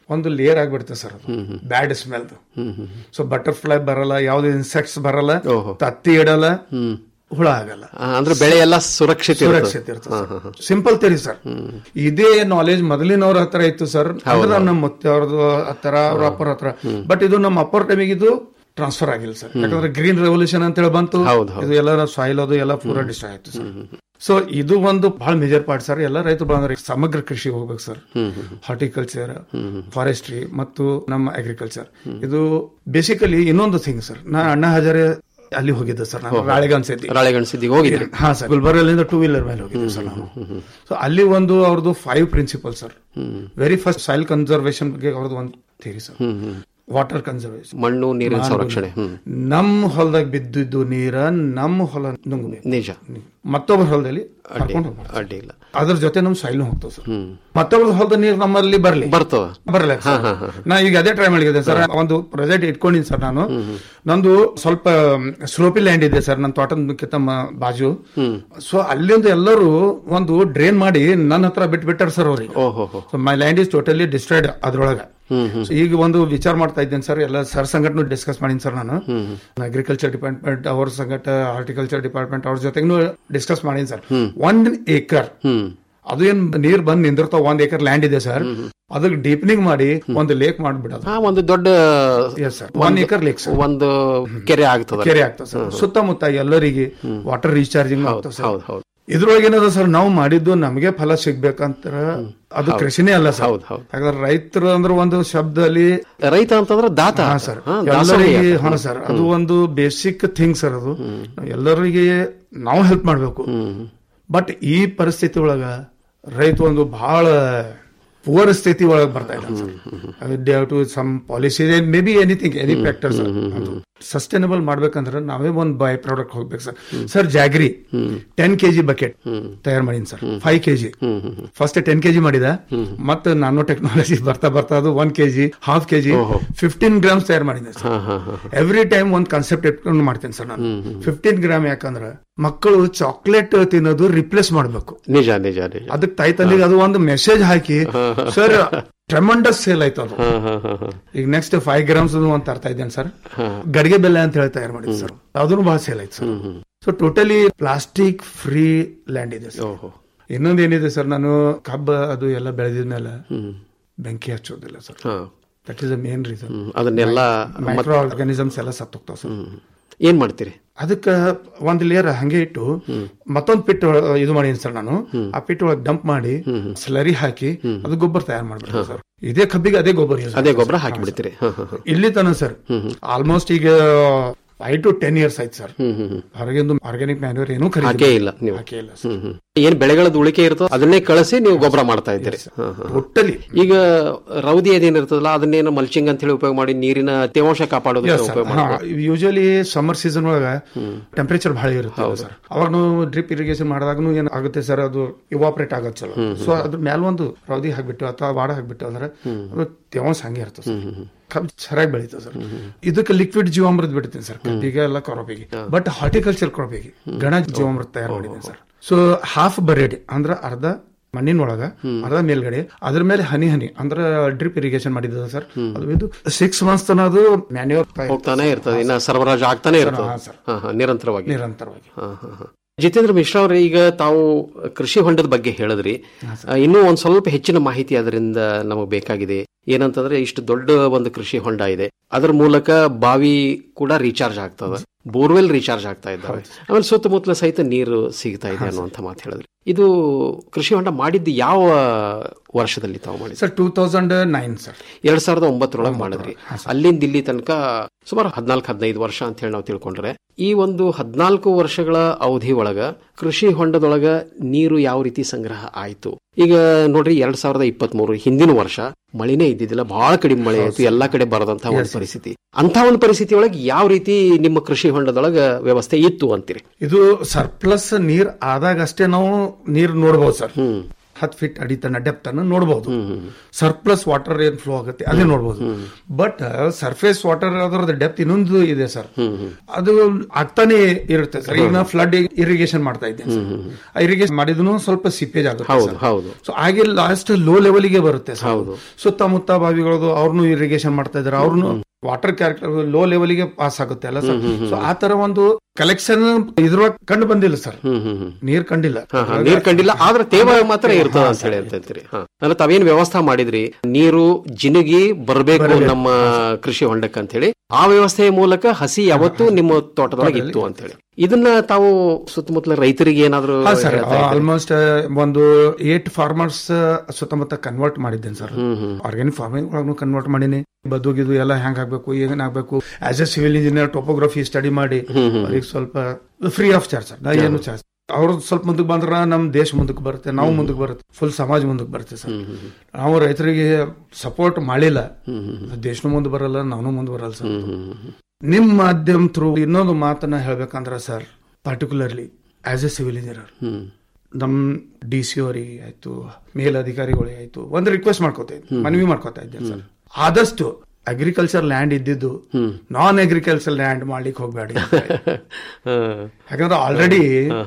ಒಂದು ಲೇಯರ್ ಆಗಿಬಿಡುತ್ತೆ ಸರ್ ಅದು ಬ್ಯಾಡ್ ಸ್ಮೆಲ್ ಸೊ ಬಟರ್ಫ್ಲೈ ಬರಲ್ಲ ಯಾವ್ದು ಇನ್ಸೆಕ್ಟ್ಸ್ ಬರಲ್ಲ ಓಹೋ. ತತ್ತಿ ಇಡಲ್ಲ ಹುಳ ಆಗಲ್ಲ ಆ, ಅಂದ್ರೆ ಬೆಳೆ ಎಲ್ಲ ಸುರಕ್ಷಿತ ಇರ್ತದೆ. ಸುರಕ್ಷಿತ ಇರ್ತದೆ ಸಿಂಪಲ್ ತೆರಿ ಸರ್ ಇದೇ ನಾಲೆಜ್ ಮೊದಲಿನವ್ರ ಹತ್ರ ಇತ್ತು ಸರ್ ಅಂದ್ರೆ ನಮ್ಮ ಮತ್ತೆ ಅವ್ರದ್ದು ಹತ್ರ ಅವ್ರ ಅಪ್ಪರ ಹತ್ರ ಬಟ್ ಇದು ನಮ್ಮ ಅಪ್ಪರ ಟೈಮಿಗೆ ಇದು ಟ್ರಾನ್ಸ್ಫರ್ ಆಗಿಲ್ಲ ಸರ್ ಯಾಕಂದ್ರೆ ಗ್ರೀನ್ ರೆವಲ್ಯೂಷನ್ ಅಂತ ಹೇಳಿ ಬಂತು ಹೌದು, ಹೌದು. ಇದು ಎಲ್ಲ ಸಾಯಿಲ್ ಅದು ಎಲ್ಲ ಪೂರ ಡಿಸ್ಟ್ರಾಯ್ ಆಯ್ತು ಸರ್ ಸೊ ಇದು ಒಂದು ಬಹಳ ಮೇಜರ್ ಪಾರ್ಟ್ ಸರ್ ಎಲ್ಲ ರೈತರು ಬಂದ್ರೆ ಸಮಗ್ರ ಕೃಷಿ ಹೋಗ್ಬೇಕು ಸರ್ ಹಾರ್ಟಿಕಲ್ಚರ್ ಫಾರೆಸ್ಟ್ರಿ ಮತ್ತು ನಮ್ಮ ಅಗ್ರಿಕಲ್ಚರ್ ಇದು ಬೇಸಿಕಲಿ ಇನ್ನೊಂದು ಥಿಂಗ್ ಸರ್ ನಾ ಅಣ್ಣ ಹಜಾರೆ ಅಲ್ಲಿ ಹೋಗಿದ್ದೆ ಸರ್ ನಾನು ರಾಳೆಗಾನ್ ಸೇತಿ ರಾಳೆಗಣಸಿದ್ದಿಗೆ ಹೋಗಿದ್ರಿ ಹಾ ಸರ್ ಗುಲ್ಬರ್ಗಲ್ಲಿಂದ ಟೂ ವೀಲರ್ ಮೇಲೆ ಹೋಗಿದ್ದೆ ಸರ್ ನಾನು ಸೊ ಅಲ್ಲಿ ಒಂದು ಅವ್ರದ್ದು five principle sir very first soil conservation ಬಗ್ಗೆ ಅವ್ರದ್ದು ಒಂದು ಥಿಯರಿ ಸರ್ ವಾಟರ್ ಕನ್ಸರ್ವೇಷನ್ ಮಣ್ಣು ನೀರಿನ ಸಂರಕ್ಷಣೆ ಹ್ಮ್ ನಮ್ಮ ಹೊಲದಾಗ ಬಿದ್ದಿದ್ದು ನೀರ ನಮ್ಮ ಹೊಲ ನುಂಗಬೇಕು ನಿಜ ಮತ್ತೊಬ್ಬರ ಹೊಲದಲ್ಲಿ ಕರ್ಕೊಂಡು ಹೋಗ್ಬಾರ್ದು. ಅಡ್ಡಿ ಇಲ್ಲ ಅದ್ರ ಜೊತೆ ನಮ್ ಸಾಯಿಲ್ ಹೋಗ್ತಾವ ಸರ್ ಮತ್ತೊಬ್ಬರ ಹೊಲದ ನೀರು ನಮ್ಮಲ್ಲಿ ಬರ್ಲಿ ಬರ್ತವ ಬರಲ್ಲ ಸರ್ ನಾ ಈಗ ಅದೇ ಟ್ರೈ ಮಾಡಿದ್ದೆ ಸರ್ ಒಂದು ಪ್ರಾಜೆಕ್ಟ್ ಇಟ್ಕೊಂಡಿನಿ ಸರ್ ನಾನು ನಂದು ಸ್ವಲ್ಪ ಸ್ಲೋಪಿ ಲ್ಯಾಂಡ್ ಇದೆ ಸರ್ ನನ್ನ ತೋಟದ ತಮ್ಮ ಬಾಜು ಸೊ ಅಲ್ಲಿಂದ ಎಲ್ಲರೂ ಒಂದು ಡ್ರೈನ್ ಮಾಡಿ ನನ್ನ ಹತ್ರ ಬಿಟ್ಬಿಟ್ಟಾರ ಸರ್ ಅವ್ರಿಗೆ ಓಹೋ ಹೋ so my land is totally destroyed ಅದ್ರೊಳಗ So ಈಗ ಒಂದು ವಿಚಾರ ಮಾಡ್ತಾ ಇದ್ದೇನೆ ಸರ್ ಎಲ್ಲ ಸರ್ ಸಂಘಟನೆ ಡಿಸ್ಕಸ್ ಮಾಡೀನಿ ಸರ್ ನಾನು ಅಗ್ರಿಕಲ್ಚರ್ ಡಿಪಾರ್ಟ್ಮೆಂಟ್ ಅವ್ರ ಸಂಘಟ ಹಾರ್ಟಿಕಲ್ಚರ್ ಡಿಪಾರ್ಟ್ಮೆಂಟ್ ಅವ್ರ ಜೊತೆಗೂ ಡಿಸ್ಕಸ್ ಮಾಡೀನಿ ಸರ್ ಒಂದ್ ಏಕರ್ ಹ್ಮ್ ಅದು ಏನ್ ನೀರ್ ಬಂದ್ ನಿಂದಿರ್ತಾವ ಒಂದ್ ಏಕರ್ ಲ್ಯಾಂಡ್ ಇದೆ ಸರ್ ಅದಕ್ಕೆ ಡೀಪನಿಂಗ್ ಮಾಡಿ ಒಂದು ಲೇಕ್ ಮಾಡ್ಬಿಡೋದು ಹಾ ಒಂದು ದೊಡ್ಡ yes sir one acre lake sir ಒಂದು ಕೆರೆ ಆಗ್ತದ ಕೆರೆ ಆಗ್ತದೆ ಸರ್ ಸುತ್ತಮುತ್ತ ಎಲ್ಲರಿಗೆ ವಾಟರ್ ರೀಚಾರ್ಜಿಂಗ್ ಆಗ್ತದೆ ಸರ್ ಹೌದು ಹೌದು ಇದ್ರೊಳಗೆ ಏನದ ಸರ್ ನಾವು ಮಾಡಿದ್ದು ನಮಗೆ ಫಲ ಸಿಗ್ಬೇಕಂತ ಅದು ಕೃಷಿನೇ ಅಲ್ಲ ಸರ್ ಹೌದು ಹೌದು ಯಾಕಂದ್ರೆ ರೈತರು ಅಂದ್ರೆ ಒಂದು ಶಬ್ದದಲ್ಲಿ ರೈತ ಅಂತಂದ್ರೆ ದಾತ ಹಾ ಸರ್ ಹಾ, ದಾಸೋಹಿ ಎಲ್ಲರಿಗೆ ಅಂತ. ಹಾ ಸರ್ ಅದು ಒಂದು ಬೇಸಿಕ್ ಥಿಂಗ್ ಸರ್ ಅದು ನಾವ್ ಎಲ್ಲರಿಗೆ ನಾವು ಹೆಲ್ಪ್ ಮಾಡ್ಬೇಕು ಬಟ್ ಈ ಪರಿಸ್ಥಿತಿ ಒಳಗ ರೈತ ಒಂದು ಬಹಳ ಪುವರ್ ಸ್ಥಿತಿ ಒಳಗೆ ಬರ್ತಾ ಇದ್ದಾನೆ sir to some policy may be anything any factor sir sustainable ಮಾಡ್ಬೇಕಂದ್ರೆ ನಾವೇ ಒಂದು ಬೈ ಪ್ರಾಡಕ್ಟ್ ಹೋಗ್ಬೇಕು sir sir jaggery ten kg bucket ತಯಾರು ಮಾಡೀನಿ sir five kg first ten kg ಮಾಡಿದ ಮತ್ತೆ ನಾನೋ ಟೆಕ್ನಾಲಜಿ ಬರ್ತಾ ಬರ್ತಾ ಅದು one kg half kg fifteen grams ತಯಾರು ಮಾಡಿದೆ ಸರ್ ಹಾ ಹಾ ಹಾ ಎವ್ರಿ ಟೈಮ್ ಒಂದು ಕಾನ್ಸೆಪ್ಟ್ ಇಟ್ಕೊಂಡು ಮಾಡ್ತೇನೆ ಸರ್ ನಾನು ಫಿಫ್ಟೀನ್ ಗ್ರಾಮ್ ಯಾಕಂದ್ರೆ ಮಕ್ಕಳು ಚಾಕ್ಲೇಟ್ ತಿನ್ನೋದು ರಿಪ್ಲೇಸ್ ಮಾಡಬೇಕು ನಿಜ ನಿಜ ನಿಜ ಅದಕ್ಕೆ ತಾಯಿ ತಂದೆಗೆ ಅದು ಒಂದು ಮೆಸೇಜ್ ಹಾಕಿ ಸರ್ ಟ್ರೆಮಂಡಸ್ ಸೇಲ್ ಆಯ್ತು ಅದು ಹಾ ಹಾ ಹಾ ಹಾ ಈಗ ನೆಕ್ಸ್ಟ್ ಫೈವ್ ಗ್ರಾಮ್ಸ್ ಒಂದು ತರ್ತಾ ಇದ್ದೇನೆ ಸರ್ ಹಾ. ಗಡಿಗೆ ಬೆಲ್ಲ ಅಂತ ಹೇಳಿ ತಯಾರು ಮಾಡಿದ್ದೆ ಸರ್ ಅದನ್ನು ಬಹಳ ಸೇಲ್ ಆಯ್ತು sir so totally plastic free land ಇದೆ ಸರ್ ಓಹೋ ಇನ್ನೊಂದು ಏನಿದೆ ಸರ್ ನಾನು ಕಬ್ಬ ಅದು ಎಲ್ಲ ಬೆಳೆದಿದ್ಮೇಲೆ ಬೆಂಕಿ ಹಚ್ಚೋದಿಲ್ಲ ಸರ್ ಹಾ that is the main reason hmm. ಅದನ್ನೆಲ್ಲ ಮೈಕ್ರೋ ಆರ್ಗಾನಿಸಮ್ಸ್ ಎಲ್ಲ ಸತ್ತೋಗ್ತಾವ ಸರ್ ಹ್ಮ್. ಏನ್ ಮಾಡ್ತೀರಿ ಅದಕ್ಕ ಒಂದ್ ಲೇಯರ್ ಹಂಗೆ ಇಟ್ಟು ಮತ್ತೊಂದ್ ಪಿಟ್ ಇದು ಮಾಡೀನಿ ಸರ್ ನಾನು ಆ ಪಿಟ್ ಒಳಗೆ ಡಂಪ್ ಮಾಡಿ ಸ್ಲರಿ ಹಾಕಿ ಅದು ಗೊಬ್ಬರ ತಯಾರು ಮಾಡ್ಬಿಡ್ತೀನಿ ಸರ್ ಇದೇ ಕಬ್ಬಿಗೆ ಅದೇ ಗೊಬ್ಬರ use ಅದೇ ಗೊಬ್ಬರ ಹಾಕಿ ಬಿಡ್ತೀರಿ ಹಾ ಹಾ ಹಾ ಇಲ್ಲಿ ತನ ಸರ್ ಆಲ್ಮೋಸ್ಟ್ ಈಗ ಫೈವ್ ಟು ಟೆನ್ ಇಯರ್ಸ್ ಆಯ್ತು ಸರ್ ಹ್ಮ್ ಹ್ಮ್ ಹ್ಮ್ ಹೊರಗಿಂದು ಆರ್ಗ್ಯಾನಿಕ್ ಮ್ಯಾನ್ಯೂರ್ ಏನೂ ಹಾಕೇ ಖರೀದಿ ಇಲ್ಲ ನೀವು ಹಾಕೇ ಇಲ್ಲ ಸರ್ ಹ್ಮ್ ಹ್ಮ್ ಏನ್ ಬೆಳೆಗಳದ್ದು ಉಳಿಕೆ ಇರ್ತೋ ಅದನ್ನೇ ಕಳಿಸಿ ನೀವು ಗೊಬ್ಬರ ಮಾಡ್ತಾ ಇದ್ದೀರಿ ಹಾ ಹಾ ಟೋಟಲಿ ಈಗ ರೌದಿ ಅದೇನಿರ್ತದಲ್ಲ ಅದನ್ನೇನು ಮಲ್ಚಿಂಗ್ ಅಂತ ಹೇಳಿ ಉಪಯೋಗ ಮಾಡಿ ನೀರಿನ ತೇವಾಂಶ ಕಾಪಾಡೋದಕ್ಕೆ ಉಪಯೋಗ ಮಾಡಿ ಯೂಶಲಿ ಸಮ್ಮರ್ ಸೀಸನ್ ಒಳಗ ಟೆಂಪರೇಚರ್ ಬಹಳ ಇರುತ್ತೆ ಸರ್ ಅವಾಗ ನಾವು ಡ್ರಿಪ್ ಇರಿಗೇಷನ್ ಮಾಡಿದಾಗೂ ಏನ್ ಆಗುತ್ತೆ ಸರ್ ಅದು ಇವಾಪರೇಟ್ ಆಗೋದು ಚಲೋ ಸೊ ಅದ್ರ ಮ್ಯಾಲ ಒಂದು ರೌದಿ ಹಾಕ್ಬಿಟ್ಟು ಅಥವಾ ವಾಡ ಹಾಕ್ಬಿಟ್ಟು ಅಂದ್ರೆ ಅದು ತೇವಾಂಶ ಹಂಗೆ ಇರುತ್ತೆ ಸರ್ ಕಬ್ಬು ಚೆನ್ನಾಗಿ ಬೆಳೀತದೆ ಸರ್ ಇದಕ್ಕೆ ಲಿಕ್ವಿಡ್ ಜೀವಾಮೃತ ಬಿಡ್ತೀನಿ ಸರ್ ಕಬ್ಬಿಗೆ ಎಲ್ಲ ಕ್ರಾಪಿಗೆ ಬಟ್ ಹಾರ್ಟಿಕಲ್ಚರ್ ಕ್ರಾಪಿಗೆ ಗಣ ಜೀವಾಮೃತ ತಯಾರು ಮಾಡಿದ್ದೀನಿ ಸರ್ ಸೊ ಹಾಫ್ ಬರೇಡ್ ಅಂದ್ರ ಅರ್ಧ ಮಣ್ಣಿನೊಳಗ ಅರ್ಧ ಮೇಲ್ಗಡೆ ಅದ್ರ ಮೇಲೆ ಹನಿ ಹನಿ ಅಂದ್ರ ಡ್ರಿಪ್ ಇರಿಗೇಷನ್ ಮಾಡಿದ ಸರ್ ಅದು ಇದು ಸಿಕ್ಸ್ ಮಂತ್ಸ್ ತನ ಅದು ಮ್ಯಾನ್ಯೂರ್ ಹೋಗ್ತಾನೆ ಇರ್ತದೆ ಇನ್ನ ಸರಬರಾಜು ಆಗ್ತಾನೆ ಇರ್ತದೆ ಹಾ, ಸರ್. ಹಾ ಹಾ ನಿರಂತರವಾಗಿ ನಿರಂತರವಾಗಿ ಹಾ, ಹಾ, ಹಾ. ಜಿತೇಂದ್ರ ಮಿಶ್ರಾ ಅವರೇ ಈಗ ತಾವು ಕೃಷಿ ಹೊಂಡದ ಬಗ್ಗೆ ಹೇಳಿದ್ರಿ ಆ, ಇನ್ನೂ ಒಂದ್ ಸ್ವಲ್ಪ ಹೆಚ್ಚಿನ ಮಾಹಿತಿ ಅದರಿಂದ ನಮಗೆ ಬೇಕಾಗಿದೆ ಏನಂತಂದ್ರೆ ಇಷ್ಟು ದೊಡ್ಡ ಒಂದು ಕೃಷಿ ಹೊಂಡ ಇದೆ ಅದರ ಮೂಲಕ ಬಾವಿ ಕೂಡ ರೀಚಾರ್ಜ್ ಆಗ್ತದ ಬೋರ್ವೆಲ್ ರೀಚಾರ್ಜ್ ಆಗ್ತಾ ಇದ್ದಾವೆ ಆಮೇಲೆ ಸುತ್ತಮುತ್ತಲ ಸಹಿತ ನೀರು ಸಿಗ್ತಾ ಇದೆ ಅನ್ನುವಂಥ ಮಾತು ಹೇಳಿದ್ರಿ ಇದು ಕೃಷಿ ಹೊಂಡ ಮಾಡಿದ್ದು ಯಾವ ವರ್ಷದಲ್ಲಿ ತಾವು ಮಾಡಿದ್ರಿ sir two thousand nine sir ಎರಡ್ ಸಾವಿರದ ಒಂಬತ್ತರೊಳಗೆ ಮಾಡಿದ್ರಿ ಅಲ್ಲಿಂದ ಇಲ್ಲಿ ತನಕ ಸುಮಾರು ಹದಿನಾಲ್ಕು ಹದಿನೈದು ವರ್ಷ ಅಂತ ಹೇಳಿ ನಾವು ತಿಳ್ಕೊಂಡ್ರೆ ಈ ಒಂದು ಹದಿನಾಲ್ಕು ವರ್ಷಗಳ ಅವಧಿ ಒಳಗ ಕೃಷಿ ಹೊಂಡದೊಳಗ ನೀರು ಯಾವ ರೀತಿ ಸಂಗ್ರಹ ಆಯ್ತು ಈಗ ನೋಡ್ರಿ ಎರಡ್ ಸಾವಿರದ ಇಪ್ಪತ್ತ್ ಮೂರು ಹಿಂದಿನ ವರ್ಷ ಮಳಿನೇ ಇದ್ದಿದ್ದಿಲ್ಲ ಬಹಳ ಕಡಿಮೆ ಮಳೆ ಆಯ್ತು ಎಲ್ಲಾ ಕಡೆ ಬರದಂತಹ ಒಂದು ಪರಿಸ್ಥಿತಿ ಅಂತ ಒಂದು ಪರಿಸ್ಥಿತಿ ಒಳಗೆ ಯಾವ ರೀತಿ ನಿಮ್ಮ ಕೃಷಿ ಹೊಂಡದೊಳಗ ವ್ಯವಸ್ಥೆ ಇತ್ತು ಅಂತೀರಿ ಇದು ಸರ್ಪ್ಲಸ್ ನೀರ್ ಆದಾಗ ಅಷ್ಟೇ ನಾವು ನೀರ್ ನೋಡ್ಬೋದು ಸರ್ ಹತ್ತು ಫೀಟ್ ಅಡಿತನ ಡೆಪ್ತ್ ಅನ್ನು ನೋಡಬಹುದು ಸರ್ಪ್ಲಸ್ ವಾಟರ್ ಏನ್ ಫ್ಲೋ ಆಗುತ್ತೆ ಅದೇ ನೋಡಬಹುದು ಬಟ್ ಸರ್ಫೇಸ್ ವಾಟರ್ ಅದರದ ಡೆಪ್ತ್ ಇನ್ನೊಂದು ಇದೆ ಸರ್ ಅದು ಆಗ್ತಾನೆ ಇರುತ್ತೆ ಸರ್ ಈಗ ನಾ ಫ್ಲಡ್ ಇರಿಗೇಷನ್ ಮಾಡ್ತಾ ಇದ್ದೇನೆ ಆ ಇರಿಗೇಷನ್ ಮಾಡಿದ್ರು ಸ್ವಲ್ಪ ಸಿಪ್ಪೇಜ್ ಆಗುತ್ತೆ ಹೌದು ಸರ್. ಹೌದು ಸೊ ಹಾಗೆ ಲಾಸ್ಟ್ ಲೋ ಲೆವೆಲ್ಗೆ ಬರುತ್ತೆ ಸರ್ ಸುತ್ತಮುತ್ತ ಬಾವಿಗಳದು ಅವ್ರನ್ನು ಇರಿಗೇಷನ್ ಮಾಡ್ತಾ ಇದಾರೆ ಅವ್ರನ್ನು ವಾಟರ್ ಕ್ಯಾರೆಕ್ಟರ್ ಲೋ ಲೆವೆಲ್ಗೆ ಪಾಸ್ ಆಗುತ್ತೆ ಅಲ್ಲ ಸರ್ ಸೊ ಆ ತರ ಒಂದು ಕಲೆಕ್ಷನ್ ಇದ್ರೊಳಗೆ ಕಂಡು ಬಂದಿಲ್ಲ ಸರ್ ಹ್ಮ್ ಹ್ಮ್ ಹ್ಮ್ ನೀರ್ ಕಂಡಿಲ್ಲ ಹಾ, ಹಾ, ನೀರ್ ಕಂಡಿಲ್ಲ ಆದ್ರೆ ತೇವ ಮಾತ್ರ ಇರ್ತದ ಅಂತ ಹೇಳಿ ಅಂತ ಹೇಳ್ತೀರಿ ಹಾ. ಅಂದ್ರೆ ತಾವೇನ್ ವ್ಯವಸ್ಥೆ ಮಾಡಿದ್ರಿ ನೀರು ಜಿನುಗಿ ಬರಬೇಕು ನಮ್ಮ ಕೃಷಿ ಹೊಂಡಕ್ಕೆ ಅಂತ ಹೇಳಿ ಆ ವ್ಯವಸ್ಥೆಯ ಮೂಲಕ ಹಸಿ ಯಾವತ್ತೂ ನಿಮ್ಮ ತೋಟದೊಳಗೆ ಇತ್ತು ಅಂತ ಹೇಳಿ ಇದನ್ನ ತಾವು ಸುತ್ತಮುತ್ತಲ ರೈತರಿಗೆ ಏನಾದ್ರು ಹಾ ಸರ್ ಹೇಳ್ತಾ ಇದ್ದೀರಿ? ಆಲ್ಮೋಸ್ಟ್ ಒಂದು ಏಟ್ ಫಾರ್ಮರ್ಸ್ ಸುತ್ತಮುತ್ತ ಕನ್ವರ್ಟ್ ಮಾಡಿದ್ದೇನೆ ಸರ್ ಆರ್ಗ್ಯಾನಿಕ್ ಫಾರ್ಮಿಂಗ್ ಒಳಗೂ ಕನ್ವರ್ಟ್ ಮಾಡೀನಿ ಬದುಗಿದು ಎಲ್ಲ ಹೆಂಗ್ ಆಗ್ಬೇಕು ಏನ್ ಆಗ್ಬೇಕು as a civil engineer topography study ಮಾಡಿ ಅವ್ರಿಗೆ ಸ್ವಲ್ಪ ಫ್ರೀ ಆಫ್ ಚಾರ್ಜ್ ಸರ್ ನಾ ಏನು ಚಾರ್ಜ್ ಅವ್ರ ಸ್ವಲ್ಪ ಮುಂದಕ್ಕೆ ಬಂದ್ರ ನಮ್ ದೇಶ ಮುಂದಕ್ಕೆ ಬರುತ್ತೆ ನಾವು ಮುಂದಕ್ಕೆ ಬರುತ್ತೆ ಫುಲ್ ಸಮಾಜ ಮುಂದಕ್ಕೆ ಬರುತ್ತೆ ಸರ್ ನಾವು ರೈತರಿಗೆ ಸಪೋರ್ಟ್ ಮಾಡಿಲ್ಲ ದೇಶನೂ ಮುಂದೆ ಬರಲ್ಲ ನಾನು ಮುಂದೆ ಬರಲ್ಲ ಸರ್ ನಿಮ್ ಮಾಧ್ಯಮ ಥ್ರೂ ಇನ್ನೊಂದು ಮಾತನ್ನ ಹೇಳ್ಬೇಕಂದ್ರ sir particularly as a civil engineer hmm ನಮ್ ಡಿ ಸಿ ಅವರಿಗೆ ಆಯ್ತು ಮೇಲಧಿಕಾರಿಗಳಿಗೆ ಆಯ್ತು ಒಂದು ರಿಕ್ವೆಸ್ಟ್ ಮಾಡ್ಕೋತಾ ಇದ್ದೆ ಮನವಿ ಮಾಡ್ಕೋತಾ ಇದ್ದೆ ಸರ್ ಆದಷ್ಟು ಅಗ್ರಿಕಲ್ಚರ್ ಲ್ಯಾಂಡ್ ಇದ್ದಿದ್ದು ನಾನ್ ಅಗ್ರಿಕಲ್ಚರ್ ಲ್ಯಾಂಡ್ ಮಾಡ್ಲಿಕ್ಕೆ ಹೋಗ್ಬೇಡಿ ಹಾ. ಯಾಕಂದ್ರೆ already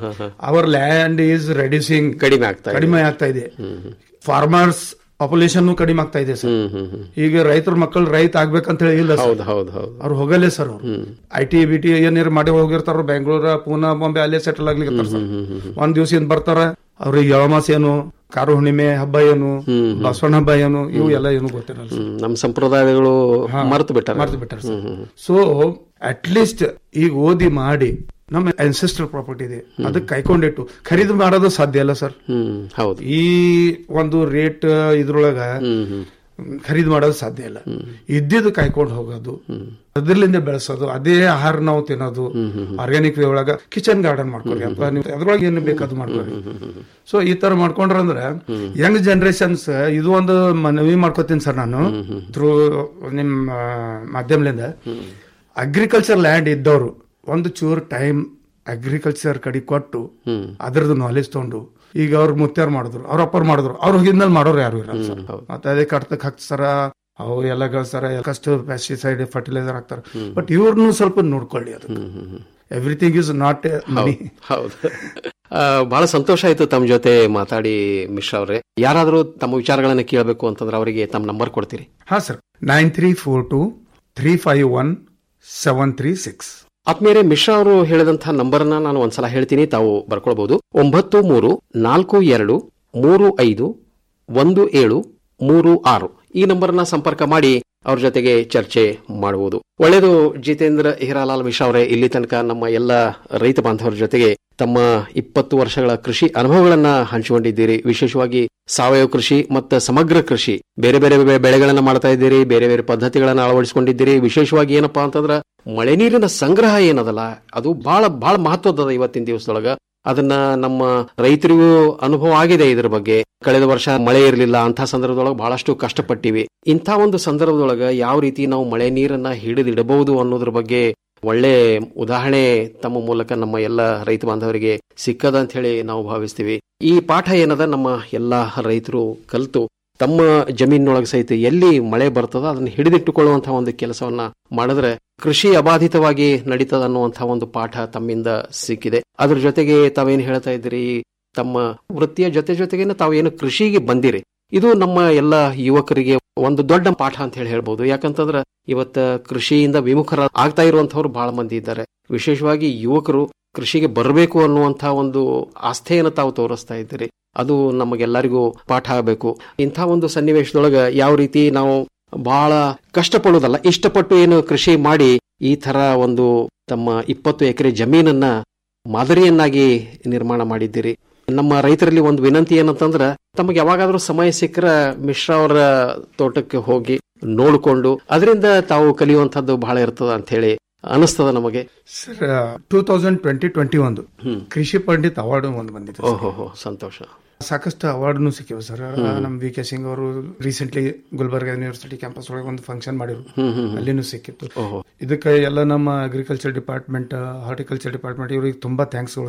our land is reducing ಕಡಿಮೆ ಆಗ್ತಾ ಇದೆ ಕಡಿಮೆ ಆಗ್ತಾ ಇದೆ ಫಾರ್ಮರ್ಸ್ ಪಾಪ್ಯುಲೇಷನ್ ಕಡಿಮೆ ಆಗ್ತಾ ಇದೆ ಸರ್ ಹ್ಮ್ ಹ್ಮ್ ಹ್ಮ್ ಈಗ ರೈತರ ಮಕ್ಕಳು ರೈತ ಆಗ್ಬೇಕಂತ ಹೇಳಿ ಇಲ್ಲ ಸರ್ ಹೌದು ಹೌದು ಹೌದು ಅವ್ರು ಹೋಗಲ್ಲೇ ಸರ್ ಅವ್ರು ಐ ಟಿ ಬಿ ಟಿ ಏನಾರ ಮಾಡಿ ಹೋಗಿರ್ತಾರ ಬೆಂಗಳೂರ ಪೂನಾ ಬಾಂಬೆ ಅಲ್ಲೇ ಸೆಟಲ್ ಆಗ್ಲಿಕ್ಕೆ ಸರ್ ಒಂದ್ ದಿವಸ ಬರ್ತಾರ ಅವ್ರಿಗೆ ಯಳಮಾಸ ಏನು ಕಾರು ಹುಣ್ಣಿಮೆ ಹಬ್ಬ ಏನು ಬಸವಣ್ಣ ಹಬ್ಬ ಏನು ಇವು ಎಲ್ಲ ಏನು ಗೊತ್ತಿರಲ್ಲ ಸರ್ ಹ್ಮ್. ನಮ್ಮ ಸಂಪ್ರದಾಯಗಳು ಮರೆತು ಬಿಟ್ಟಾರ ಮರ್ತು ಬಿಟ್ಟಾರ ಸರ್ ಸೊ ಅಟ್ ಲೀಸ್ಟ್ ಈಗ ಓದಿ ಮಾಡಿ ನಮ್ಮ ಅನ್ಸೆಸ್ಟರ್ ಪ್ರಾಪರ್ಟಿ ಇದೆ ಅದಕ್ಕೆ ಕೈಕೊಂಡಿಟ್ಟು ಖರೀದಿ ಮಾಡೋದು ಸಾಧ್ಯ ಇಲ್ಲ ಸರ್ ಹ್ಮ್ ಹೌದು ಈ ಒಂದು ರೇಟ್ ಇದ್ರೊಳಗ ಹ್ಮ್ ಹ್ಮ್ ಖರೀದಿ ಮಾಡೋದು ಸಾಧ್ಯ ಇಲ್ಲ ಇದ್ದಿದ್ದು ಕಾಯ್ಕೊಂಡು ಹೋಗೋದು ಅದ್ರಲ್ಲಿಂದ ಬೆಳೆಸೋದು ಅದೇ ಆಹಾರ ನಾವು ತಿನ್ನೋದು ಆರ್ಗ್ಯಾನಿಕ್ ವೇ ಒಳಗ ಕಿಚನ್ ಗಾರ್ಡನ್ ಮಾಡ್ಕೊಳ್ಳಿ ಅಥವಾ ನೀವು ಅದ್ರೊಳಗೆ ಏನು ಬೇಕು ಅದು ಮಾಡ್ಕೊಳ್ಳಿ ಸೊ ಈ ತರ ಮಾಡ್ಕೊಂಡ್ರ ಅಂದ್ರೆ ಯಂಗ್ ಜನರೇಷನ್ಸ್ ಇದು ಒಂದು ಮನವಿ ಮಾಡ್ಕೋತೀನಿ ಸರ್ ನಾನು ಥ್ರೂ ನಿಮ್ಮ ಮಾಧ್ಯಮದಿಂದ ಅಗ್ರಿಕಲ್ಚರ್ ಲ್ಯಾಂಡ್ ಇದ್ದವರು ಒಂದು ಚೂರ್ ಟೈಮ್ ಅಗ್ರಿಕಲ್ಚರ್ ಕಡೆ ಕೊಟ್ಟು ಅದ್ರದ್ದು ನಾಲೆಜ್ ತಗೊಂಡು ಈಗ ಅವ್ರ ಮುತ್ಯಾರ್ ಮಾಡಿದ್ರು ಅವ್ರ ಅಪ್ಪರ್ ಮಾಡಿದ್ರು ಅವ್ರ ಹೋಗಿದ್ಮೇಲೆ ಮಾಡೋರು ಯಾರು ಇರಲ್ಲ ಸರ್ ಮತ್ತೆ ಅದೇ ಕಡ್ತಕ್ ಹಾಕ್ತಾರ ಅವು ಎಲ್ಲ ಗಳಿಸ್ತಾರ ಕಷ್ಟ ಪೆಸ್ಟಿಸೈಡ್ ಫರ್ಟಿಲೈಸರ್ ಹಾಕ್ತಾರ ಬಟ್ ಇವ್ರನ್ನು ಸ್ವಲ್ಪ ನೋಡ್ಕೊಳ್ಳಿ ಅದಕ್ಕೆ ಎವ್ರಿಥಿಂಗ್ ಇಸ್ ನಾಟ್ ಮನಿ ಹೌದು ಆ, ಬಹಳ ಸಂತೋಷ ಆಯ್ತು ತಮ್ಮ ಜೊತೆ ಮಾತಾಡಿ ಮಿಶ್ರಾ ಅವರೇ ಯಾರಾದರೂ ತಮ್ಮ ವಿಚಾರಗಳನ್ನ ಕೇಳಬೇಕು ಅಂತಂದ್ರೆ ಅವರಿಗೆ ತಮ್ಮ ನಂಬರ್ ಕೊಡ್ತೀರಿ ಹಾ sir nine three four two three five one seven three six ಆತ್ಮೀಯರೇ ಮಿಶ್ರಾ ಅವರು ಹೇಳಿದಂತಹ ನಂಬರ್ನ ನಾನು ಒಂದ್ಸಲ ಹೇಳ್ತೀನಿ ತಾವು ಬರ್ಕೊಳ್ಬಹುದು ಒಂಬತ್ತು ಮೂರು ನಾಲ್ಕು ಎರಡು ಮೂರು ಐದು ಒಂದು ಏಳು ಮೂರು ಆರು ಈ ನಂಬರ್ನ ಸಂಪರ್ಕ ಮಾಡಿ ಅವ್ರ ಜೊತೆಗೆ ಚರ್ಚೆ ಮಾಡಬಹುದು ಒಳ್ಳೆಯದು ಜಿತೇಂದ್ರ ಹಿರಾಲಾಲ್ ಮಿಶ್ರಾ ಅವರೇ ಇಲ್ಲಿ ತನಕ ನಮ್ಮ ಎಲ್ಲ ರೈತ ಬಾಂಧವರ ಜೊತೆಗೆ ತಮ್ಮ ಇಪ್ಪತ್ತು ವರ್ಷಗಳ ಕೃಷಿ ಅನುಭವಗಳನ್ನ ಹಂಚಿಕೊಂಡಿದ್ದೀರಿ ವಿಶೇಷವಾಗಿ ಸಾವಯವ ಕೃಷಿ ಮತ್ತು ಸಮಗ್ರ ಕೃಷಿ ಬೇರೆ ಬೇರೆ ಬೆ- ಬೆಳೆಗಳನ್ನ ಮಾಡ್ತಾ ಇದ್ದೀರಿ ಬೇರೆ ಬೇರೆ ಪದ್ಧತಿಗಳನ್ನ ಅಳವಡಿಸಿಕೊಂಡಿದ್ದೀರಿ ವಿಶೇಷವಾಗಿ ಏನಪ್ಪಾ ಅಂತಂದ್ರ ಮಳೆ ನೀರಿನ ಸಂಗ್ರಹ ಏನದಲ್ಲ ಅದು ಬಹಳ ಬಹಳ ಮಹತ್ವದ ಇವತ್ತಿನ ದಿವಸದೊಳಗ ಅದನ್ನ ನಮ್ಮ ರೈತರಿಗೂ ಅನುಭವ ಆಗಿದೆ ಇದ್ರ ಬಗ್ಗೆ ಕಳೆದ ವರ್ಷ ಮಳೆ ಇರಲಿಲ್ಲ ಅಂತ ಸಂದರ್ಭದೊಳಗೆ ಬಹಳಷ್ಟು ಕಷ್ಟಪಟ್ಟಿವಿ ಇಂಥ ಒಂದು ಸಂದರ್ಭದೊಳಗ ಯಾವ ರೀತಿ ನಾವು ಮಳೆ ನೀರನ್ನ ಹಿಡಿದಿಡಬಹುದು ಅನ್ನೋದ್ರ ಬಗ್ಗೆ ಒಳ್ಳೆ ಉದಾಹರಣೆ ತಮ್ಮ ಮೂಲಕ ನಮ್ಮ ಎಲ್ಲ ರೈತ ಬಾಂಧವರಿಗೆ ಸಿಕ್ಕದ ಅಂತ ಹೇಳಿ ನಾವು ಭಾವಿಸ್ತೀವಿ ಈ ಪಾಠ ಏನದ ನಮ್ಮ ಎಲ್ಲಾ ರೈತರು ಕಲಿತು ತಮ್ಮ ಜಮೀನಿನೊಳಗೆ ಸಹಿತ ಎಲ್ಲಿ ಮಳೆ ಬರ್ತದ ಅದನ್ನ ಹಿಡಿದಿಟ್ಟುಕೊಳ್ಳುವಂತಹ ಒಂದು ಕೆಲಸವನ್ನ ಮಾಡಿದ್ರೆ ಕೃಷಿ ಅಬಾಧಿತವಾಗಿ ನಡೀತದ ಅನ್ನುವಂತಹ ಒಂದು ಪಾಠ ತಮ್ಮಿಂದ ಸಿಕ್ಕಿದೆ ಅದ್ರ ಜೊತೆಗೆ ತಾವೇನು ಹೇಳ್ತಾ ಇದ್ದೀರಿ ತಮ್ಮ ವೃತ್ತಿಯ ಜೊತೆ ಜೊತೆಗೇನೆ ತಾವೇನು ಕೃಷಿಗೆ ಬಂದಿರಿ ಇದು ನಮ್ಮ ಎಲ್ಲ ಯುವಕರಿಗೆ ಒಂದು ದೊಡ್ಡ ಪಾಠ ಅಂತ ಹೇಳಿ ಹೇಳ್ಬೋದು ಯಾಕಂತಂದ್ರ ಇವತ್ತ ಕೃಷಿಯಿಂದ ವಿಮುಖರ ಆಗ್ತಾ ಇರುವಂತವ್ರು ಬಹಳ ಮಂದಿ ಇದ್ದಾರೆ ವಿಶೇಷವಾಗಿ ಯುವಕರು ಕೃಷಿಗೆ ಬರಬೇಕು ಅನ್ನುವಂತಹ ಒಂದು ಆಸ್ಥೆಯನ್ನು ತಾವು ತೋರಿಸ್ತಾ ಇದ್ದೀರಿ ಅದು ನಮಗೆಲ್ಲರಿಗೂ ಪಾಠ ಆಗಬೇಕು ಇಂಥ ಒಂದು ಸನ್ನಿವೇಶದೊಳಗ ಯಾವ ರೀತಿ ನಾವು ಬಹಳ ಕಷ್ಟಪಡೋದಲ್ಲ ಇಷ್ಟಪಟ್ಟು ಏನು ಕೃಷಿ ಮಾಡಿ ಈ ತರ ಒಂದು ತಮ್ಮ ಇಪ್ಪತ್ತು ಎಕರೆ ಜಮೀನನ್ನ ಮಾದರಿಯನ್ನಾಗಿ ನಿರ್ಮಾಣ ಮಾಡಿದ್ದೀರಿ ನಮ್ಮ ರೈತರಲ್ಲಿ ಒಂದು ವಿನಂತಿ ಏನಂತಂದ್ರ ತಮಗೆ ಯಾವಾಗಾದ್ರೂ ಸಮಯ ಸಿಕ್ಕರ ಮಿಶ್ರಾ ಅವರ ತೋಟಕ್ಕೆ ಹೋಗಿ ನೋಡಿಕೊಂಡು ಅದರಿಂದ ತಾವು ಕಲಿಯುವಂತದ್ದು ಬಹಳ ಇರ್ತದ ಅಂತ ಹೇಳಿ ಅನಿಸ್ತದ ನಮಗೆ sir two thousand twenty twenty ಒಂದು ಕೃಷಿ ಪಂಡಿತ್ ಅವಾರ್ಡ್ ಒಂದು ಬಂದಿದೆ ಸರ್. ಓಹೋ ಸಂತೋಷ ಸಾಕಷ್ಟು ಅವಾರ್ಡ್ನು ಸಿಕ್ಕಿವೆ ಸರ್ ನಮ್ ವಿ ಕೆ ಸಿಂಗ್ ಅವರು ರೀಸೆಂಟ್ಲಿ ಗುಲ್ಬರ್ಗ ಯೂನಿವರ್ಸಿಟಿ ಕ್ಯಾಂಪಸ್ ಒಳಗೆ ಒಂದು ಫಂಕ್ಷನ್ ಮಾಡಿದ್ರು ಅಲ್ಲಿನೂ ಸಿಕ್ಕಿತ್ತು ಓಹೋ ಇದಕ್ಕೆ ಎಲ್ಲ ನಮ್ಮ ಅಗ್ರಿಕಲ್ಚರ್ ಡಿಪಾರ್ಟ್ಮೆಂಟ್ ಹಾರ್ಟಿಕಲ್ಚರ್ ಡಿಪಾರ್ಟ್ಮೆಂಟ್ ಇವ್ರಿಗೆ ತುಂಬಾ ಥ್ಯಾಂಕ್ಸ್ಗಳು sir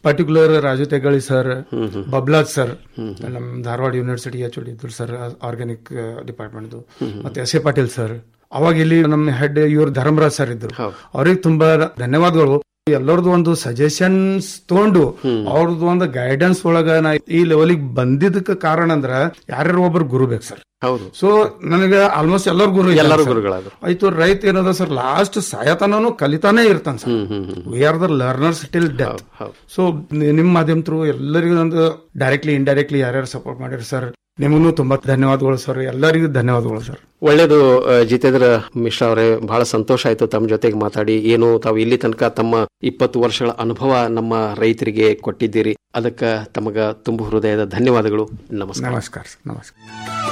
particular Raju Tegali sir Bablaj sir ನಮ್ ಧಾರವಾಡ ಯೂನಿವರ್ಸಿಟಿ ಎಚ್ ಇದ್ರು ಸರ್ ಆರ್ಗ್ಯಾನಿಕ್ ಡಿಪಾರ್ಟ್ಮೆಂಟ್ ಮತ್ತೆ ಎಸ್ ಎ ಪಾಟೀಲ್ ಸರ್ ಅವಾಗ ಇಲ್ಲಿ ನಮ್ಮ ಹೆಡ್ ಇವ್ರು ಧರ್ಮರಾಜ್ ಸರ್ ಇದ್ರು ಹೌದು. ಅವ್ರಿಗೆ ತುಂಬಾ ಧನ್ಯವಾದಗಳು ಎಲ್ಲರದು ಒಂದು ಸಜೆಷನ್ಸ್ ತಗೊಂಡು ಅವ್ರದ್ದು ಒಂದು ಗೈಡೆನ್ಸ್ ಒಳಗ ನಾ ಈ ಲೆವೆಲಿಗೆ ಬಂದಿದ್ದಕ್ಕೆ ಕಾರಣ ಅಂದ್ರ ಯಾರ್ಯಾರು ಒಬ್ರು ಗುರು ಬೇಕು ಸರ್ ಹೌದು ಸೊ ನನಗೆ ಆಲ್ಮೋಸ್ಟ್ ಎಲ್ಲರ ಗುರು ಇದ್ದಾರೆ ಎಲ್ಲರೂ sir. ಗುರುಗಳಾದ್ರು ಆಯ್ತು ರೈತ ಏನದ ಸರ್ ಲಾಸ್ಟ್ ಸಾಯತನೂ ಕಲಿತಾನೆ ಇರ್ತಾನೆ sir hmm hmm hmm we are the learners till death ಹೌದು ಸೊ ನಿಮ್ಮ ಮಾಧ್ಯಮ ಥ್ರೂ ಎಲ್ಲರಿಗೂ ಒಂದು ಡೈರೆಕ್ಟ್ಲಿ ಇಂಡೈರೆಕ್ಟ್ಲಿ ಯಾರ್ಯಾರು ಸಪೋರ್ಟ್ ಮಾಡಿರಿ ಸರ್ ನಿಮಗೂ ತುಂಬಾ ಧನ್ಯವಾದಗಳು ಸರ್ ಎಲ್ಲರಿಗೂ ಧನ್ಯವಾದಗಳು ಸರ್ ಒಳ್ಳೇದು ಆ, ಜಿತೇಂದ್ರ ಮಿಶ್ರಾ ಅವರೇ ಬಹಳ ಸಂತೋಷ ಆಯ್ತು ತಮ್ಮ ಜೊತೆಗೆ ಮಾತಾಡಿ ಏನು ತಾವು ಇಲ್ಲಿ ತನಕ ತಮ್ಮ ಇಪ್ಪತ್ತು ವರ್ಷಗಳ ಅನುಭವ ನಮ್ಮ ರೈತರಿಗೆ ಕೊಟ್ಟಿದ್ದೀರಿ ಅದಕ್ಕೆ ತಮಗ ತುಂಬು ಹೃದಯದ ಧನ್ಯವಾದಗಳು ನಮಸ್ಕಾರ ನಮಸ್ಕಾರ ಸರ್ ನಮಸ್ಕಾರ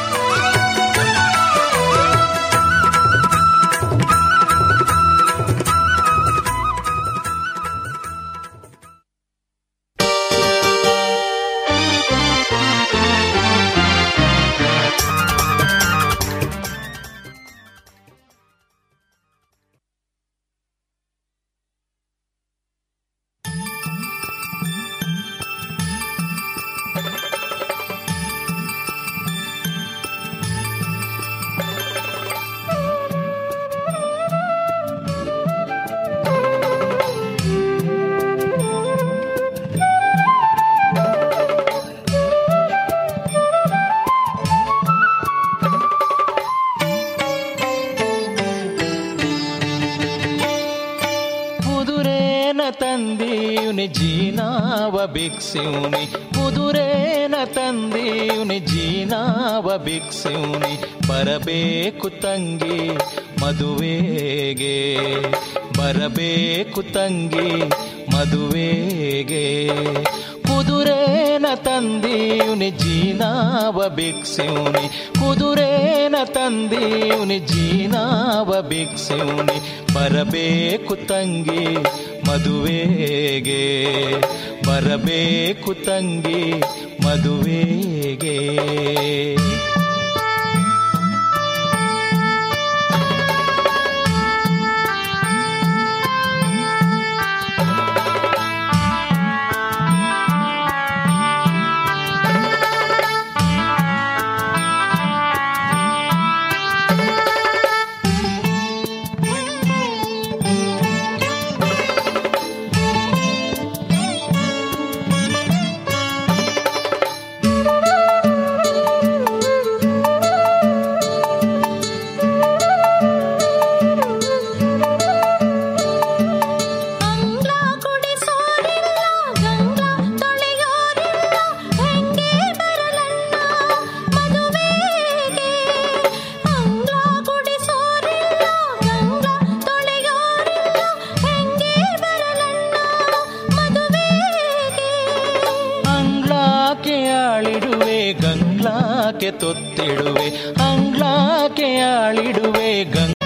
ಕುದುರೇನ ತಂದೀವ್ನಿ ಜೀನಾವ ಭಿಕ್ಷಿವ್ನಿ ಕುದುರೇನ ತಂದೀವ್ನಿ ಜೀನಾವ ಭಿಕ್ಷಿವ್ನಿ ಬರಬೇಕು ತಂಗಿ ಮದುವೆಗೆ ಬರಬೇಕು ತಂಗಿ ಮದುವೆಗೆ ಕುದುರೇನ ತಂದೀವ್ನಿ ಜೀನಾವ ಭಿಕ್ಷಿವ್ನಿ ಕುದುರೇನ ತಂದೀವ್ನಿ ಜೀನಾವ ಭಿಕ್ಷಿವ್ನಿ ಬರಬೇಕು ತಂಗಿ ಮದುವೆಗೆ ಬರಬೇಕು ತಂಗಿ ಮದುವೆಗೆ ಅಂಗ್ಲ ಕುಡಿಸೋರಿಲ್ಲ ಗಂಗ್ಲ ತೊಳೆಯೋರಿಲ್ಲ ಹೆಂಗೆ ಬರಲಣ್ಣ ಮದುವೆಗೆ ಅಂಗ್ಲ ಕುಡಿಸೋರಿಲ್ಲ ಗಂಗ್ಲ ತೊಳೆಯೋರಿಲ್ಲ ಹೆಂಗೆ ಬರಲಣ್ಣ ಮದುವೆಗೆ ಅಂಗ್ಲಾಕೆ ಆಳಿಡುವೆ ಗಂಗ್ಲಾಕೆ ತೊತ್ತಿಡುವೆ ಅಂಗ್ಲಾಕೆ ಆಳಿಡುವೆ ಗಂಗ್